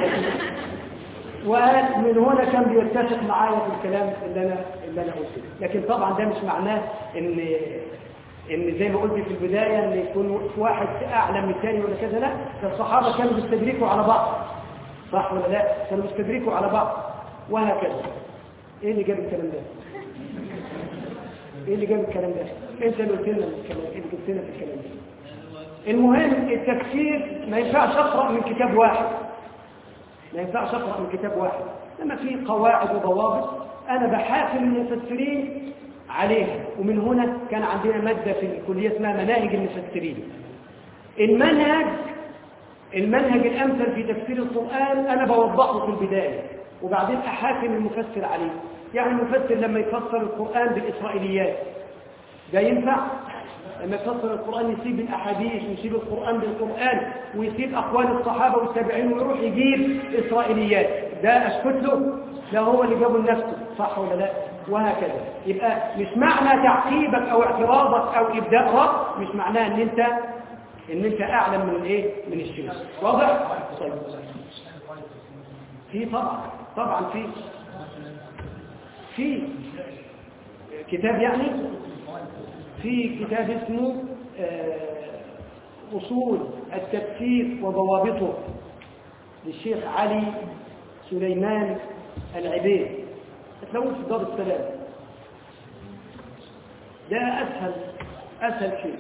وقال من هنا كان بيتفق معايا في الكلام اللي انا اللي انا قلته لكن طبعا ده مش معناه ان ان زي ما قلت في البدايه ان يكون في واحد اعلم من الثاني ولا كذا لا ده الصحابه كانوا بيستدركوا على بعض صح ولا لا كانوا بيستدركوا على بعض وهكذا ايه اللي جاب الكلام ده ايه اللي جاب الكلام ده انت اللي قلت لنا الكلام اللي جبت لنا في الكلام ده المهم التفسير ما ينفعش اقرا من كتاب واحد ما ينفعش اقرا من كتاب واحد لما في قواعد وضوابط انا بحاكم المفسرين عليها ومن هنا كان عندنا ماده في الكليه اسمها مناهج المفسرين المنهج المنهج الامثل في تفسير القران انا بوضحه في البدايه وبعدين احاكم المفسر عليه يعني المفسر لما يفسر القران بالاسرائيليات ده ينفع لما يفسر القرآن يسيب الأحاديث ويسيب القرآن بالقرآن ويسيب أقوال الصحابة والتابعين ويروح يجيب إسرائيليات ده أسكت له لا هو اللي جابه لنفسه صح ولا لا وهكذا يبقى مش معنى تعقيبك أو اعتراضك أو إبداء رأي مش معناه أن أنت أن أنت أعلم من الإيه من الشيء واضح؟ طيب في طبعا طبعا في في كتاب يعني في كتاب اسمه أصول التفسير وضوابطه للشيخ علي سليمان العبيد هتلاقوه في دار السلام ده أسهل أسهل شيء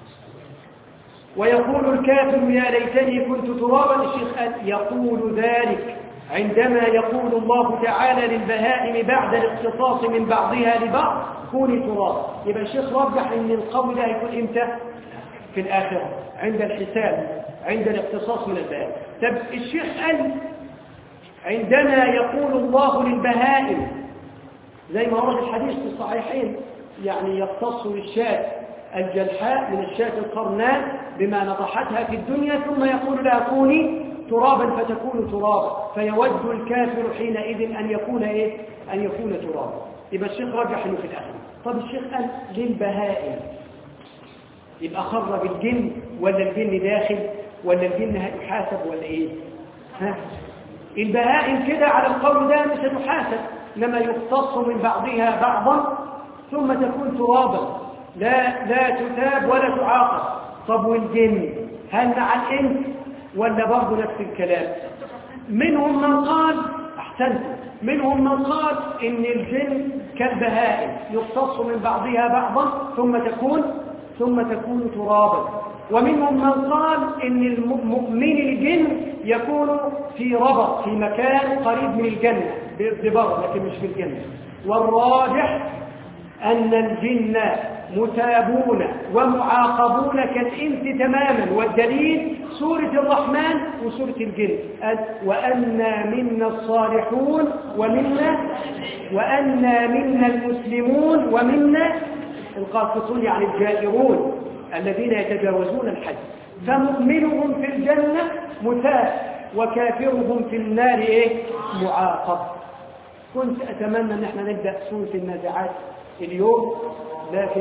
ويقول الكافر يا ليتني كنت ترابا الشيخ قال يقول ذلك عندما يقول الله تعالى للبهائم بعد الاقتصاص من بعضها لبعض كوني تراب يبقى الشيخ رجح ان القول ده هيكون امتى في الاخره عند الحساب عند الاقتصاص من البهائم طب الشيخ قال عندما يقول الله للبهائم زي ما ورد الحديث في الصحيحين يعني يقتص للشاة الجلحاء من الشاة القرناء بما نضحتها في الدنيا ثم يقول لها كوني ترابا فتكون ترابا فيود الكافر حينئذ أن يكون إيه؟ أن يكون ترابا يبقى الشيخ رجح انه في الاخر طب الشيخ قال للبهائم يبقى خرج الجن ولا الجن داخل ولا الجن هيحاسب ولا ايه ها البهائم كده على القول ده مش هتحاسب لما يقتص من بعضها بعضا ثم تكون ترابا لا لا تتاب ولا تعاقب طب والجن هل مع الانس ولا برضه نفس الكلام منهم من قال احسنتم منهم من قال ان الجن كالبهائم يقتص من بعضها بعضا ثم تكون ثم تكون ترابا ومنهم من قال ان المؤمن الجن يكون في ربط في مكان قريب من الجنة ببر لكن مش في الجنة والراجح أن الجن متابون ومعاقبون كالإنس تماما والدليل سورة الرحمن وسورة الجن وأنا منا الصالحون ومنا وأنا منا المسلمون ومنا القاسطون يعني الجائرون الذين يتجاوزون الحد فمؤمنهم في الجنة متاب وكافرهم في النار إيه؟ معاقب كنت أتمنى أن احنا نبدأ سورة النازعات اليوم لكن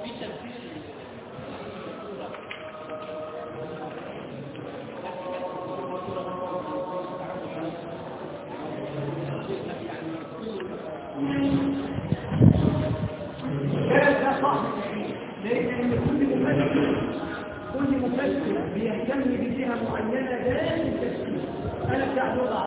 كان صح لأن كل مفسر كل مفسر بيهتم بجهة معينة دائما أنا بتاع لغة